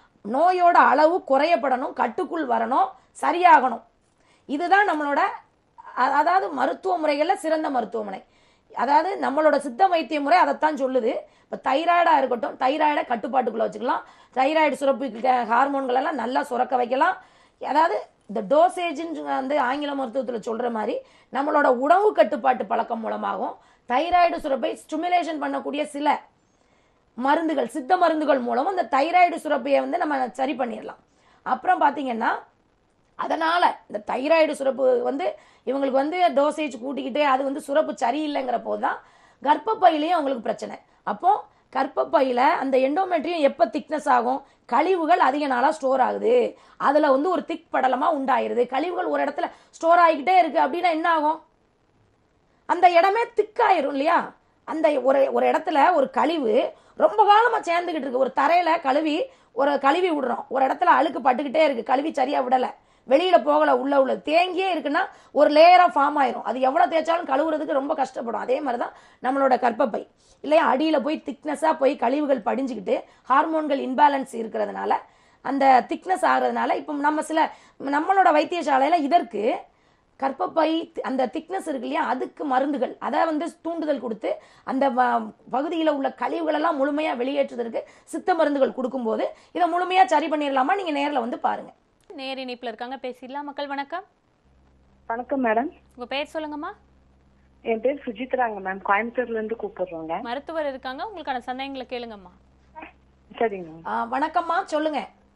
நோயோட அளவு குறையப்படணும் கட்டுக்குள் வரணும் சரியாகணும் இதுதான் நம்மளோட அ- அதாவது மருத்துவ முறைகளில் சிறந்த மருத்துவமனை அதாவது நம்மளோட சித்த வைத்திய முறை அதைத்தான் சொல்லுது இப்போ தைராய்டாக இருக்கட்டும் தைராய்டை கட்டுப்பாட்டுக்குள்ளே வச்சுக்கலாம் தைராய்டு சுரப்பு ஹார்மோன்கள் எல்லாம் நல்லா சுரக்க வைக்கலாம் அதாவது இந்த டோசேஜ்னு வந்து ஆங்கில மருத்துவத்தில் சொல்கிற மாதிரி நம்மளோட உணவு கட்டுப்பாட்டு பழக்கம் மூலமாகவும் தைராய்டு சுரப்பை ஸ்டிமுலேஷன் பண்ணக்கூடிய சில மருந்துகள் சித்த மருந்துகள் மூலமும் இந்த தைராய்டு சுரப்பையை வந்து நம்ம சரி பண்ணிடலாம் அப்புறம் பார்த்தீங்கன்னா அதனால இந்த தைராய்டு சுரப்பு வந்து இவங்களுக்கு வந்து டோசேஜ் கூட்டிக்கிட்டே அது வந்து சுரப்பு சரியில்லைங்கிற போது தான் கர்ப்பப்பையிலையும் அவங்களுக்கு பிரச்சனை அப்போ கர்ப்பப்பையில அந்த எண்டோமெட்ரியம் எப்போ திக்னஸ் ஆகும் கழிவுகள் அதிக நாளாக ஸ்டோர் ஆகுது அதில் வந்து ஒரு திக் படலமாக உண்டாயிருது கழிவுகள் ஒரு இடத்துல ஸ்டோர் ஆகிக்கிட்டே இருக்கு அப்படின்னா என்ன ஆகும் அந்த இடமே திக்காயிரும் இல்லையா அந்த ஒரு ஒரு இடத்துல ஒரு கழிவு ரொம்ப காலமாக சேர்ந்துக்கிட்டு இருக்கு ஒரு தரையில் கழுவி ஒரு கழுவி விடுறோம் ஒரு இடத்துல அழுக்கு பட்டுக்கிட்டே இருக்கு கழுவி சரியாக விடலை வெளியில போகல உள்ள உள்ள தேங்கியே இருக்குன்னா ஒரு லேயரா ஃபார்ம் ஆயிரும் அது எவ்வளவு தேய்ச்சாலும் கழுவுறதுக்கு ரொம்ப கஷ்டப்படும் அதே மாதிரி தான் நம்மளோட கர்ப்பப்பை இல்லையா அடியில போய் திக்னஸா போய் கழிவுகள் படிஞ்சுக்கிட்டு ஹார்மோன்கள் இன்பேலன்ஸ் இருக்கிறதுனால அந்த திக்னஸ் ஆகிறதுனால இப்போ நம்ம சில நம்மளோட வைத்தியசாலையில இதற்கு கர்ப்பப்பை அந்த திக்னஸ் இருக்கு இல்லையா அதுக்கு மருந்துகள் அதை வந்து தூண்டுதல் கொடுத்து அந்த பகுதியில் உள்ள கழிவுகள் எல்லாம் முழுமையாக வெளியேற்றுவதற்கு சித்த மருந்துகள் கொடுக்கும்போது இதை முழுமையாக சரி பண்ணிடலாமா நீங்கள் நேரில் வந்து பாருங்க நேர் இணைப்புல இருக்காங்க பேசிடலாம் மக்கள் வணக்கம் வணக்கம் மேடம் உங்க பேர் சொல்லுங்கம்மா என் பேர் சுஜித்ராங்க மேம் கோயம்புத்தூர்ல இருந்து கூப்பிடுறோங்க மருத்துவர் இருக்காங்க உங்களுக்கான சந்தேகங்களை கேளுங்கம்மா சரிங்க மேம் ஆ, வணக்கம்மா சொல்லுங்க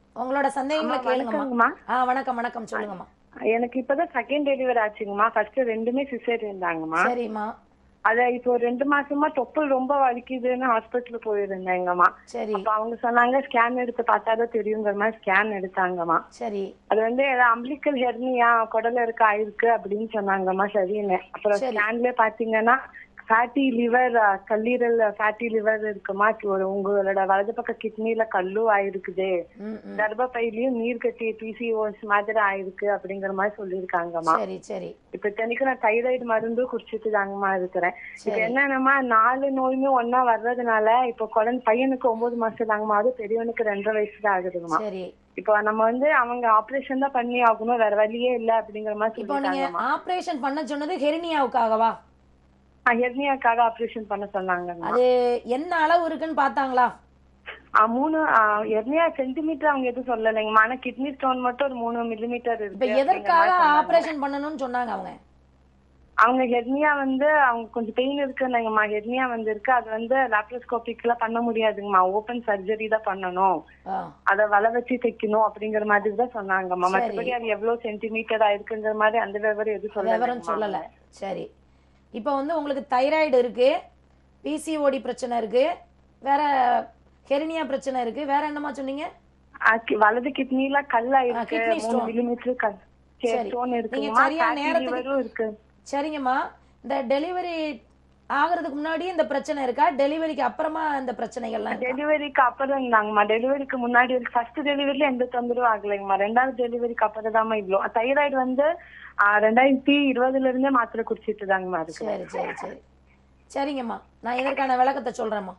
உங்களோட சந்தேகங்களை அம்மா, கேளுங்கம்மா வணக்கங்கம்மா. ஆ வணக்கம் வணக்கம் சொல்லுங்கம்மா எனக்கு இப்பதான் செகண்ட் டெலிவரி ஆச்சுங்கம்மா ஃபர்ஸ்ட் ரெண்டுமே சிசேர் இருந்தாங்கம்மா சரிம்மா அத இப்போ ரெண்டு மாசமா தொப்புள் ரொம்ப வலிக்குதுன்னு ஹாஸ்பிட்டல் போயிருந்தேங்கம்மா சரி அப்ப அவங்க சொன்னாங்க ஸ்கேன் எடுத்து பார்த்தாதான் தெரியுங்கிற மாதிரி ஸ்கேன் எடுத்தாங்கம்மா சரி அது வந்து அம்பிளிக்கல் ஹெர்னியா குடல இருக்க ஆயிருக்கு அப்படின்னு சொன்னாங்கம்மா சரின்னு அப்புறம் சரி. ஸ்கேன்ல பாத்தீங்கன்னா ஃபேட்டி லிவர் கல்லீரல் ஃபேட்டி லிவர் இருக்குமா ஒரு உங்களோட வலது பக்க கிட்னில கல்லும் ஆயிருக்குது ம் ம் கர்ப்பப்பையிலயும் நீர் கட்டி பிசிஓஸ் மாதிரி ஆயிருக்கு அப்படிங்கிற மாதிரி சொல்லியிருக்காங்கம்மா சரி சரி இப்ப இத்தனைக்கும் நான் தைராய்டு மருந்து குடிச்சிட்டு தாங்கம்மா இருக்கிறேன் இப்ப சரி. என்னன்னா நாலு நோயுமே ஒன்னா வர்றதுனால இப்ப குழந்தை பையனுக்கு ஒன்பது மாசம் தாங்கம்மா அது பெரியவனுக்கு ரெண்டரை வயசு தான் ஆகுதுங்கம்மா சரி இப்போ நம்ம வந்து அவங்க ஆபரேஷன் தான் பண்ணி ஆகணும் வேற வழியே இல்ல அப்படிங்கிற மாதிரி இப்போ நீங்க சொல்லிட்டாங்கம்மா ஆபரேஷன் பண்ண சொன்னது ஹெர்னியாவுக்காகவா ஹெர்னியாக்காக ஆபரேஷன் பண்ண சொன்னாங்கம்மா அது என்ன அளவு இருக்குன்னு பார்த்தாங்களா ஆ, மூணு ஹெர்னியா சென்டிமீட்டர் அவங்க எதுவும் சொல்லலைங்கம்மா ஆனா கிட்னி ஸ்டோன் மட்டும் ஒரு மூணு மில்லிமீட்டர் இப்ப இருக்கு அப்படிங்கிற எதற்காக மாதிரி சொன்னாங்க. ஆபரேஷன் பண்ணணும்னு சொன்னாங்க அவங்க அவங்க ஹெர்னியா வந்து அவங்க கொஞ்சம் பெயின் இருக்குன்னாங்கம்மா ஹெர்னியா வந்து இருக்கு அது வந்து லாப்ரோஸ்கோபிக் எல்லாம் பண்ண முடியாதுங்கம்மா ஓபன் சர்ஜரி தான் பண்ணணும் ஆ, அத வலை வச்சு தைக்கணும் அப்படிங்கிற மாதிரி தான் சொன்னாங்கம்மா சரி. மற்றபடி அது எவ்வளவு சென்டிமீட்டர் ஆயிருக்குங்கிற மாதிரி அந்த விவரம் எதுவும் விவரம் சொல்லல சொல்லல சரி இப்போ வந்து உங்களுக்கு தைராய்டு இருக்கு பிசிஓடி பிரச்சனை இருக்கு வேற ஹெர்னியா பிரச்சனை இருக்கு வேற என்னமா சொன்னீங்க வலது கிட்னில கல் ஆயிருக்கு kidney மூணு stone. மில்லிமீட்டர் கல் சரி. ஸ்டோன் நீங்க இருக்குங்கம்மா சரியா fatty நேரத்துக்கு- liver-ம் இருக்கு சரிங்கம்மா இந்த டெலிவரி ஆகிறதுக்கு முன்னாடி இந்த பிரச்சனை இருக்கா டெலிவரிக்கு அப்புறமா இந்த பிரச்சனைகள்லாம் இருக்கா? டெலிவரிக்கு அப்புறம் இருந்தாங்கம்மா டெலிவரிக்கு முன்னாடி ஃபர்ஸ்ட் டெலிவரில எந்த தொந்தரவும் ஆகலைங்கம்மா ரெண்டாவது டெலிவரிக்கு அப்புறம் தாம்மா இவ்வளோ தைராய்டு வந்து ஆ, ரெண்டாயிரத்தி இருபதுல இருந்தே மாத்திரை குடிச்சிட்டு தாங்கம்மா இருக்கு சரி சரி சரி சரிங்கம்மா நான் இதற்கான விளக்கத்தை சொல்கிறேம்மா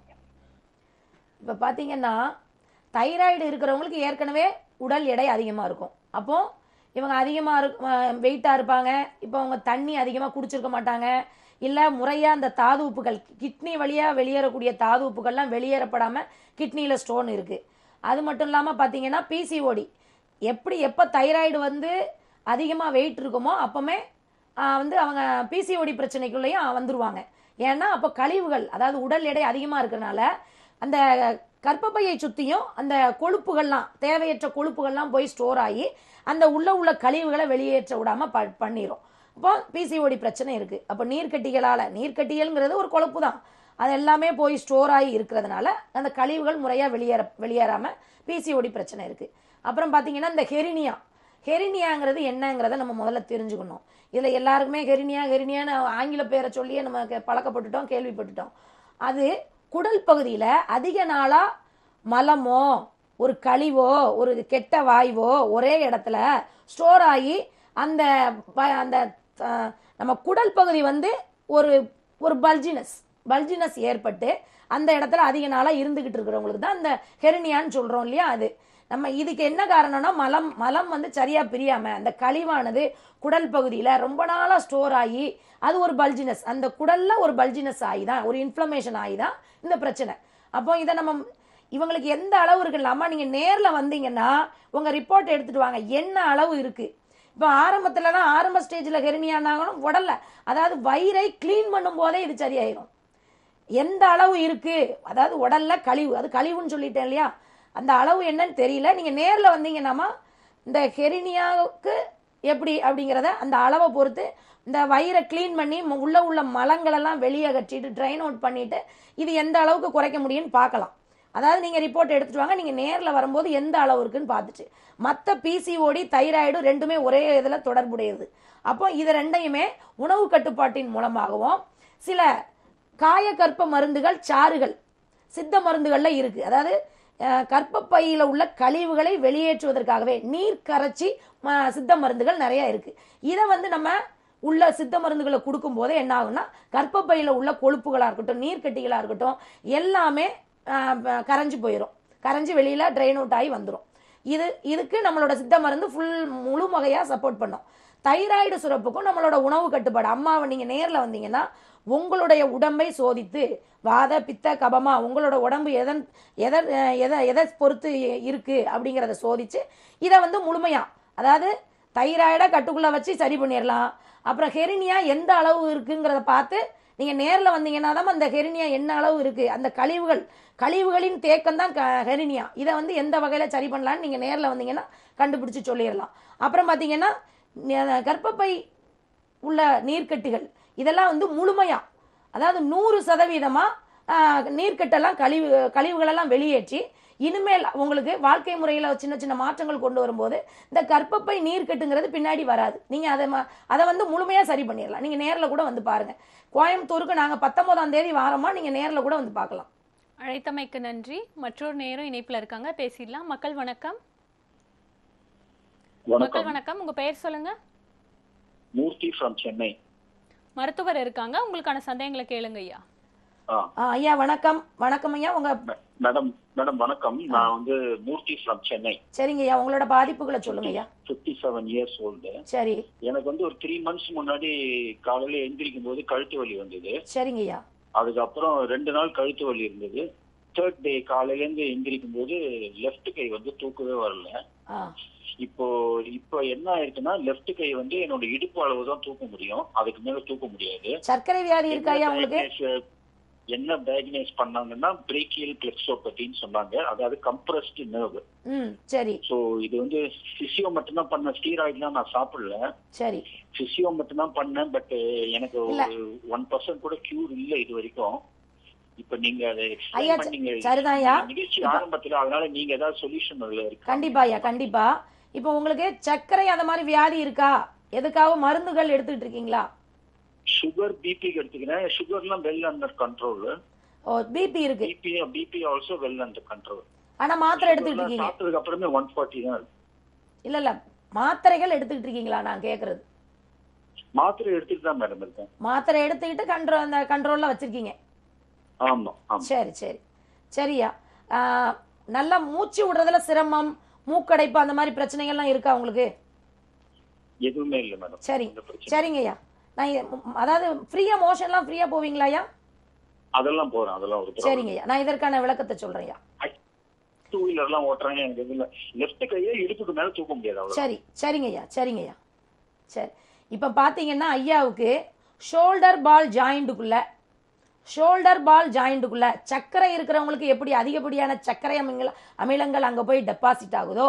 இப்போ பார்த்தீங்கன்னா தைராய்டு இருக்கிறவங்களுக்கு ஏற்கனவே உடல் எடை அதிகமாக இருக்கும் அப்போ இவங்க அதிகமாக இரு வெயிட்டாக இருப்பாங்க இப்போ அவங்க தண்ணி அதிகமாக குடிச்சிருக்க மாட்டாங்க இல்லை முறையாக அந்த தாது உப்புகள் கிட்னி வழியாக வெளியேறக்கூடிய தாது உப்புகள்லாம் வெளியேறப்படாமல் கிட்னியில் ஸ்டோன் இருக்குது அது மட்டும் இல்லாமல் பார்த்தீங்கன்னா பிசிஓடி எப்படி எப்போ தைராய்டு வந்து அதிகமாக வெயிட் இருக்குமோ அப்போமே ஆஹ் வந்து அவங்க பிசிஓடி பிரச்சனைக்குள்ளேயும் வந்துருவாங்க ஏன்னா அப்போ கழிவுகள் அதாவது உடல் எடை அதிகமாக இருக்கிறனால அந்த கர்ப்பப்பையை சுற்றியும் அந்த கொழுப்புகள்லாம் தேவையற்ற கொழுப்புகள்லாம் போய் ஸ்டோர் ஆகி அந்த உள்ள உள்ள கழிவுகளை வெளியேற்ற விடாம ப பண்ணிரும் அப்போ பிசிஓடி பிரச்சனை இருக்கு அப்போ நீர்க்கட்டிகளால் நீர்க்கட்டிகள்ங்கிறது ஒரு கொழுப்பு தான் அது எல்லாமே போய் ஸ்டோர் ஆகி இருக்கிறதுனால அந்த கழிவுகள் முறையாக வெளியேற வெளியேறாமல் பிசிஓடி பிரச்சனை இருக்கு அப்புறம் பார்த்தீங்கன்னா இந்த ஹெரினியா ஹெரினியாங்கிறது என்னங்கிறத நம்ம முதல்ல தெரிஞ்சுக்கணும் இதில் எல்லாருக்குமே ஹெரினியா ஹெரினியான்னு ஆங்கில பேரை சொல்லியே நம்ம கே- பழக்கப்பட்டுட்டோம் கேள்விப்பட்டுட்டோம் அது குடல் பகுதியில் அதிக நாளாக மலமோ ஒரு கழிவோ ஒரு கெட்ட வாயுவோ ஒரே இடத்துல ஸ்டோர் ஆகி அந்த ப- அந்த அஹ், நம்ம குடல் பகுதி வந்து ஒரு ஒரு பல்ஜினஸ் பல்ஜினஸ் ஏற்பட்டு அந்த இடத்துல அதிக நாளாக இருந்துகிட்டு இருக்கிறவங்களுக்கு தான் இந்த ஹெரினியான்னு சொல்கிறோம் இல்லையா அது நம்ம இதுக்கு என்ன காரணம்னா மலம் மலம் வந்து சரியா பிரியாம அந்த கழிவானது குடல் பகுதியில ரொம்ப நாளா ஸ்டோர் ஆகி அது ஒரு பல்ஜினஸ் அந்த குடல்ல ஒரு பல்ஜினஸ் ஆகி தான் ஒரு இன்ஃப்ளமேஷன் ஆகி தான் இந்த பிரச்சனை அப்போ இதை நம்ம இவங்களுக்கு எந்த அளவு இருக்குல்ல அம்மா நீங்க நேர்ல வந்தீங்கன்னா உங்க ரிப்போர்ட் எடுத்துட்டு வாங்க என்ன அளவு இருக்கு இப்போ ஆரம்பத்துலலாம் ஆரம்ப ஸ்டேஜில் ஹெர்னியானாலும் உடல்ல அதாவது வயிறை க்ளீன் பண்ணும் போதே இது சரியாயிரும் எந்த அளவு இருக்கு அதாவது உடல்ல கழிவு அது கழிவுன்னு சொல்லிட்டேன் இல்லையா அந்த அளவு என்னன்னு தெரியல நீங்க நேர்ல வந்தீங்கன்னாமா இந்த ஹெரினியாவுக்கு எப்படி அப்படிங்கிறத அந்த அளவை பொறுத்து இந்த வயிறை க்ளீன் பண்ணி மு- உள்ள உள்ள மலங்களெல்லாம் வெளியே கட்டிட்டு ட்ரைன் அவுட் பண்ணிட்டு இது எந்த அளவுக்கு குறைக்க முடியும்னு பார்க்கலாம் அதாவது நீங்க ரிப்போர்ட் எடுத்துட்டு வாங்க நீங்க நேர்ல வரும்போது எந்த அளவு இருக்குன்னு பார்த்துட்டு மற்ற பிசிஓடி தைராய்டு ரெண்டுமே ஒரே இதில் தொடர்புடையது அப்போ இது ரெண்டையுமே உணவு கட்டுப்பாட்டின் மூலமாகவும் சில காயக்கற்ப மருந்துகள் சாறுகள் சித்த மருந்துகள்ல இருக்கு அதாவது அஹ், கர்ப்பப்பையில உள்ள கழிவுகளை வெளியேற்றுவதற்காகவே நீர் கரைச்சி ம- சித்த மருந்துகள் நிறைய இருக்கு இதை வந்து நம்ம உள்ள சித்த மருந்துகளை கொடுக்கும் போதே என்ன ஆகும்னா கர்ப்பப்பையில உள்ள கொழுப்புகளா இருக்கட்டும் நீர்க்கட்டிகளா இருக்கட்டும் எல்லாமே அஹ், ப- கரைஞ்சு போயிடும் கரைஞ்சு வெளியில ட்ரைன் அவுட் ஆகி வந்துடும் இது இதுக்கு நம்மளோட சித்த மருந்து ஃபுல் முழு வகையா சப்போர்ட் பண்ணும் தைராய்டு சுரப்புக்கும் நம்மளோட உணவு கட்டுப்பாடு அம்மாவை நீங்க நேர்ல வந்தீங்கன்னா உங்களுடைய உடம்பை சோதித்து வாத பித்த கபமா உங்களோட உடம்பு எதன் எதை எதை எதை பொறுத்து இருக்கு அப்படிங்கிறத சோதிச்சு இதை வந்து முழுமையா அதாவது தைராய்டை கட்டுக்குள்ள வச்சு சரி பண்ணிடலாம் அப்புறம் ஹெரினியா எந்த அளவு இருக்குங்கிறத பார்த்து நீங்க நேர்ல வந்தீங்கன்னா தான் அந்த ஹெரினியா என்ன அளவு இருக்கு அந்த கழிவுகள் கழிவுகளின் தேக்கம் தான் ஹெரினியா இதை வந்து எந்த வகையில சரி பண்ணலாம்னு நீங்க நேர்ல வந்தீங்கன்னா கண்டுபிடிச்சு சொல்லிடலாம் அப்புறம் பாத்தீங்கன்னா ந- கர்ப்பப்பை உள்ள நீர்க்கட்டிகள் இதெல்லாம் வந்து முழுமையா அதாவது நூறு சதவீதமா ஆஹ், நீர்க்கட்டெல்லாம் கழிவு கழிவுகளெல்லாம் வெளியேற்றி இனிமேல் உங்களுக்கு வாழ்க்கை முறையில் சின்ன சின்ன மாற்றங்கள் கொண்டு வரும்போது இந்த கர்ப்பப்பை நீர்க்கட்டுங்கிறது பின்னாடி வராது நீங்கள் அதை ம- அதை வந்து முழுமையாக சரி பண்ணிடலாம் நீங்கள் நேரில் கூட வந்து பாருங்கள் கோயம்புத்தூருக்கு நாங்கள் பத்தொம்போதாம் தேதி வாரமாக நீங்கள் நேரில் கூட வந்து பார்க்கலாம் அழைத்தமைக்கு நன்றி மற்றொரு நேரம் இணைப்புல இருக்காங்க பேசிடலாம் மக்கள் வணக்கம் மக்கள் வணக்கம் வணக்கம் உங்க பெயர் சொல்லுங்க மூர்த்தி ஃப்ரம் சென்னை மருத்துவர் இருக்காங்க உங்களுக்கான சந்தேகங்களை கேளுங்க ஐயா ஆ ஆ, ஐயா வணக்கம் வணக்கம் ஐயா உங்கள் மேடம் மேடம் வணக்கம் நான் வந்து மூர்த்தி ஃப்ரம் சென்னை சரிங்க ஐயா உங்களோட பாதிப்புகளை சொல்லுங்க ஐயா ஃபிஃப்டி செவன் இயர்ஸ் ஓல்டு சரி எனக்கு வந்து ஒரு த்ரீ மந்த்ஸ் முன்னாடி காலையில எந்திரிக்கும் போது கழுத்து வலி வந்தது சரிங்க ஐயா அதுக்கப்புறம் ரெண்டு நாள் கழுத்து வலி இருந்தது தேர்ட் டே காலையில இருந்து எந்திரிக்கும் போது லெஃப்ட் கை வந்து தூக்கவே வரல ஆ இப்போ இப்போ என்ன ஆயிருக்குன்னா லெஃப்ட் கை வந்து என்னோட இடுப்பு அளவு தான் தூக்க முடியும் அதுக்கு மேல தூக்க முடியாது சர்க்கரை வியாதி இருக்கா ஐயா உங்களுக்கு diagnose- என்ன டயக்னைஸ் பண்ணாங்கன்னா பிரேக்கியல் பிளெக்ஸோபதின்னு சொன்னாங்க அதாவது கம்ப்ரஸ்டு நர்வ் ம் சரி ஸோ இது வந்து பிசியோ மட்டும்தான் பண்ண ஸ்டீராய்ட்லாம் நான் சாப்பிடல சரி பிசியோ மட்டும்தான் பண்ணேன் பட் எனக்கு இல்ல. ஒரு ஒன் பர்சன்ட் கூட கியூர் இல்ல இது வரைக்கும் இப்ப நீங்க அதை ஐயா, explain பண்ணீங்க சரிதான் ஐயா. நிகழ்ச்சி ஆரம்பத்துல அதனால நீங்க ஏதாவது சொல்யூஷன் அதுல இருக்கு கண்டிப்பா ஐயா கண்டிப்பா இப்போ உங்களுக்கு சர்க்கரை அந்த மாதிரி வியாதி இருக்கா எதுக்காக மருந்துகள் எடுத்துக்கிட்டு இருக்கீங்களா சுகர் பிபிக்கு எடுத்துக்கிறேன் சுகர்லாம் well under control oh BP இருக்கு BP BP also well under control ஆனா மாத்திரை எடுத்துக்கிட்டு இருக்கீங்க சாப்பிட்டதுக்கு அப்புறமே ஒன் ஃபார்ட்டி தான் இருக்கு இல்ல இல்ல மாத்திரைகள் எடுத்துக்கிட்டு இருக்கீங்களா நான் கேக்குறது மாத்திரை எடுத்துட்டு தான் மேடம் இருக்கேன் மாத்திரை எடுத்துக்கிட்டு கண்ட்ரோ அந்த கண்ட்ரோல்ல வச்சிருக்கீங்க ஆமா ஆமா சரி சரி சரியா ஆ, நல்லா மூச்சு விடுறதுல சிரமம் மூக்கடைப்பு அந்த மாதிரி பிரச்சனைகள்லாம் இருக்கா உங்களுக்கு எதுவுமே இல்ல மேடம் சரி எந்த பிரச்சனை சரிங்க ஐயா நான் இ- ம், அதாவது ஃப்ரீயா மோஷன்லாம் ஃப்ரீயா போவீங்களா ஐயா அதெல்லாம் போறேன் அதெல்லாம் ஒரு சரிங்க ஐயா நான் இதற்கான விளக்கத்தை சொல்றேன் ஐயா டூ வீலர் எல்லாம் ஓட்டுறாங்க எனக்கு எதுவும் இல்ல லெஃப்ட் கையே இடுப்புக்கு மேல தூக்க முடியாது அவ்வளவு சரி சரிங்க ஐயா சரிங்க ஐயா சரி இப்போ பார்த்தீங்கன்னா ஐயாவுக்கு ஷோல்டர் பால் ஜாயிண்ட்டுக்குள்ள ஷோல்டர் பால் ஜாயிண்ட்டுக்குள்ள சர்க்கரை இருக்கிறவங்களுக்கு எப்படி அதிகப்படியான சர்க்கரை அமில அமிலங்கள் அங்கே போய் டெபாசிட் ஆகுதோ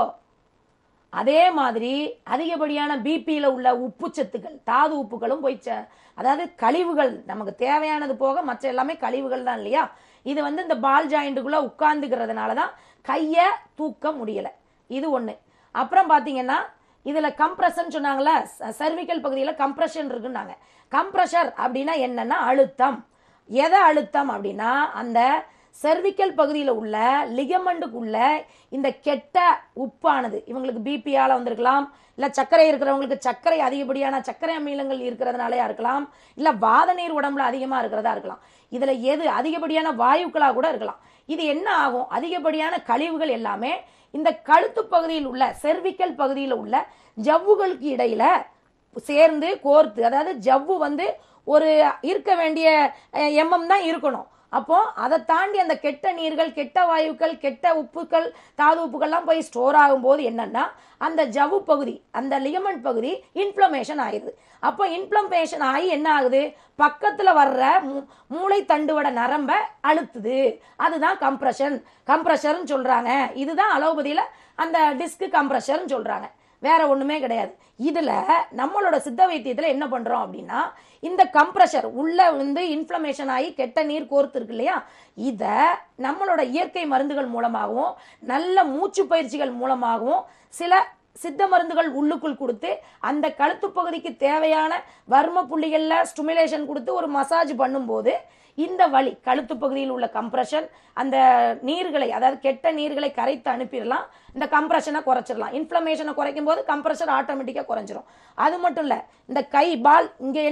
அதே மாதிரி அதிகப்படியான பிபியில் உள்ள உப்பு சத்துக்கள் தாது உப்புகளும் போய் ச- அதாவது கழிவுகள் நமக்கு தேவையானது போக மற்ற எல்லாமே கழிவுகள் தான் இல்லையா இது வந்து இந்த பால் ஜாயிண்ட்டுக்குள்ள உட்கார்ந்துக்கிறதுனால தான் கையை தூக்க முடியல இது ஒன்று அப்புறம் பார்த்தீங்கன்னா இதில் கம்ப்ரஷன் சொன்னாங்களா சர்விக்கல் பகுதியில் கம்ப்ரஷன் இருக்குன்னாங்க கம்ப்ரஷர் அப்படின்னா என்னன்னா அழுத்தம் எதை அழுத்தம் அப்படின்னா அந்த செர்விக்கல் பகுதியில் உள்ள லிகமெண்டுக்குள்ள இந்த கெட்ட உப்பானது இவங்களுக்கு பிபியால வந்திருக்கலாம் இல்லை சர்க்கரை இருக்கிறவங்களுக்கு சர்க்கரை அதிகப்படியான சர்க்கரை அமிலங்கள் இருக்கிறதுனாலயா இருக்கலாம் இல்லை வாத நீர் உடம்புல அதிகமாக இருக்கிறதா இருக்கலாம் இதில் எது அதிகப்படியான வாயுக்களாக கூட இருக்கலாம் இது என்ன ஆகும் அதிகப்படியான கழிவுகள் எல்லாமே இந்த கழுத்து பகுதியில் உள்ள செர்விக்கல் பகுதியில் உள்ள ஜவ்வுகளுக்கு இடையில சேர்ந்து கோர்த்து அதாவது ஜவ்வு வந்து ஒரு இருக்க வேண்டிய எம்எம் தான் இருக்கணும் அப்போ அதை தாண்டி அந்த கெட்ட நீர்கள் கெட்ட வாயுக்கள் கெட்ட உப்புக்கள் தாது உப்புகள்லாம் போய் ஸ்டோர் ஆகும்போது என்னன்னா அந்த ஜவ்வு பகுதி அந்த லிகமெண்ட் பகுதி இன்ஃப்ளமேஷன் ஆயிடுது அப்போ இன்ஃப்ளமேஷன் ஆகி என்ன ஆகுது பக்கத்தில் வர்ற மூ- மூளை தண்டுவட நரம்ப அழுத்துது அதுதான் கம்ப்ரஷன் கம்ப்ரஷர்னு சொல்றாங்க இதுதான் அலோபதியில் அந்த டிஸ்க் கம்ப்ரஷர்னு சொல்றாங்க வேற ஒண்ணுமே கிடையாது இதுல நம்மளோட சித்த வைத்தியத்துல என்ன பண்றோம் அப்படின்னா இந்த கம்ப்ரஷர் உள்ள வந்து இன்ஃப்ளமேஷன் ஆகி கெட்ட நீர் கோர்த்து இருக்கு இல்லையா இத நம்மளோட இயற்கை மருந்துகள் மூலமாகவும் நல்ல மூச்சு பயிற்சிகள் மூலமாகவும் சில சித்த மருந்துகள் உள்ளுக்குள் கொடுத்து அந்த கழுத்து பகுதிக்கு தேவையான வர்ம புள்ளிகள்ல ஸ்டிமுலேஷன் கொடுத்து ஒரு மசாஜ் பண்ணும்போது இந்த வலி கழுத்து பகுதியில் உள்ள கம்ப்ரஷன் அந்த நீர்களை அதாவது கெட்ட நீர்களை கரைத்து அனுப்பிடலாம் இந்த கம்ப்ரஷனை குறைச்சிடலாம் இன்ஃப்ளமேஷனை குறைக்கும் போது கம்ப்ரஷர் ஆட்டோமேட்டிக்காக குறைஞ்சிரும் அது மட்டும் இல்லை இந்த கை பால் இங்கே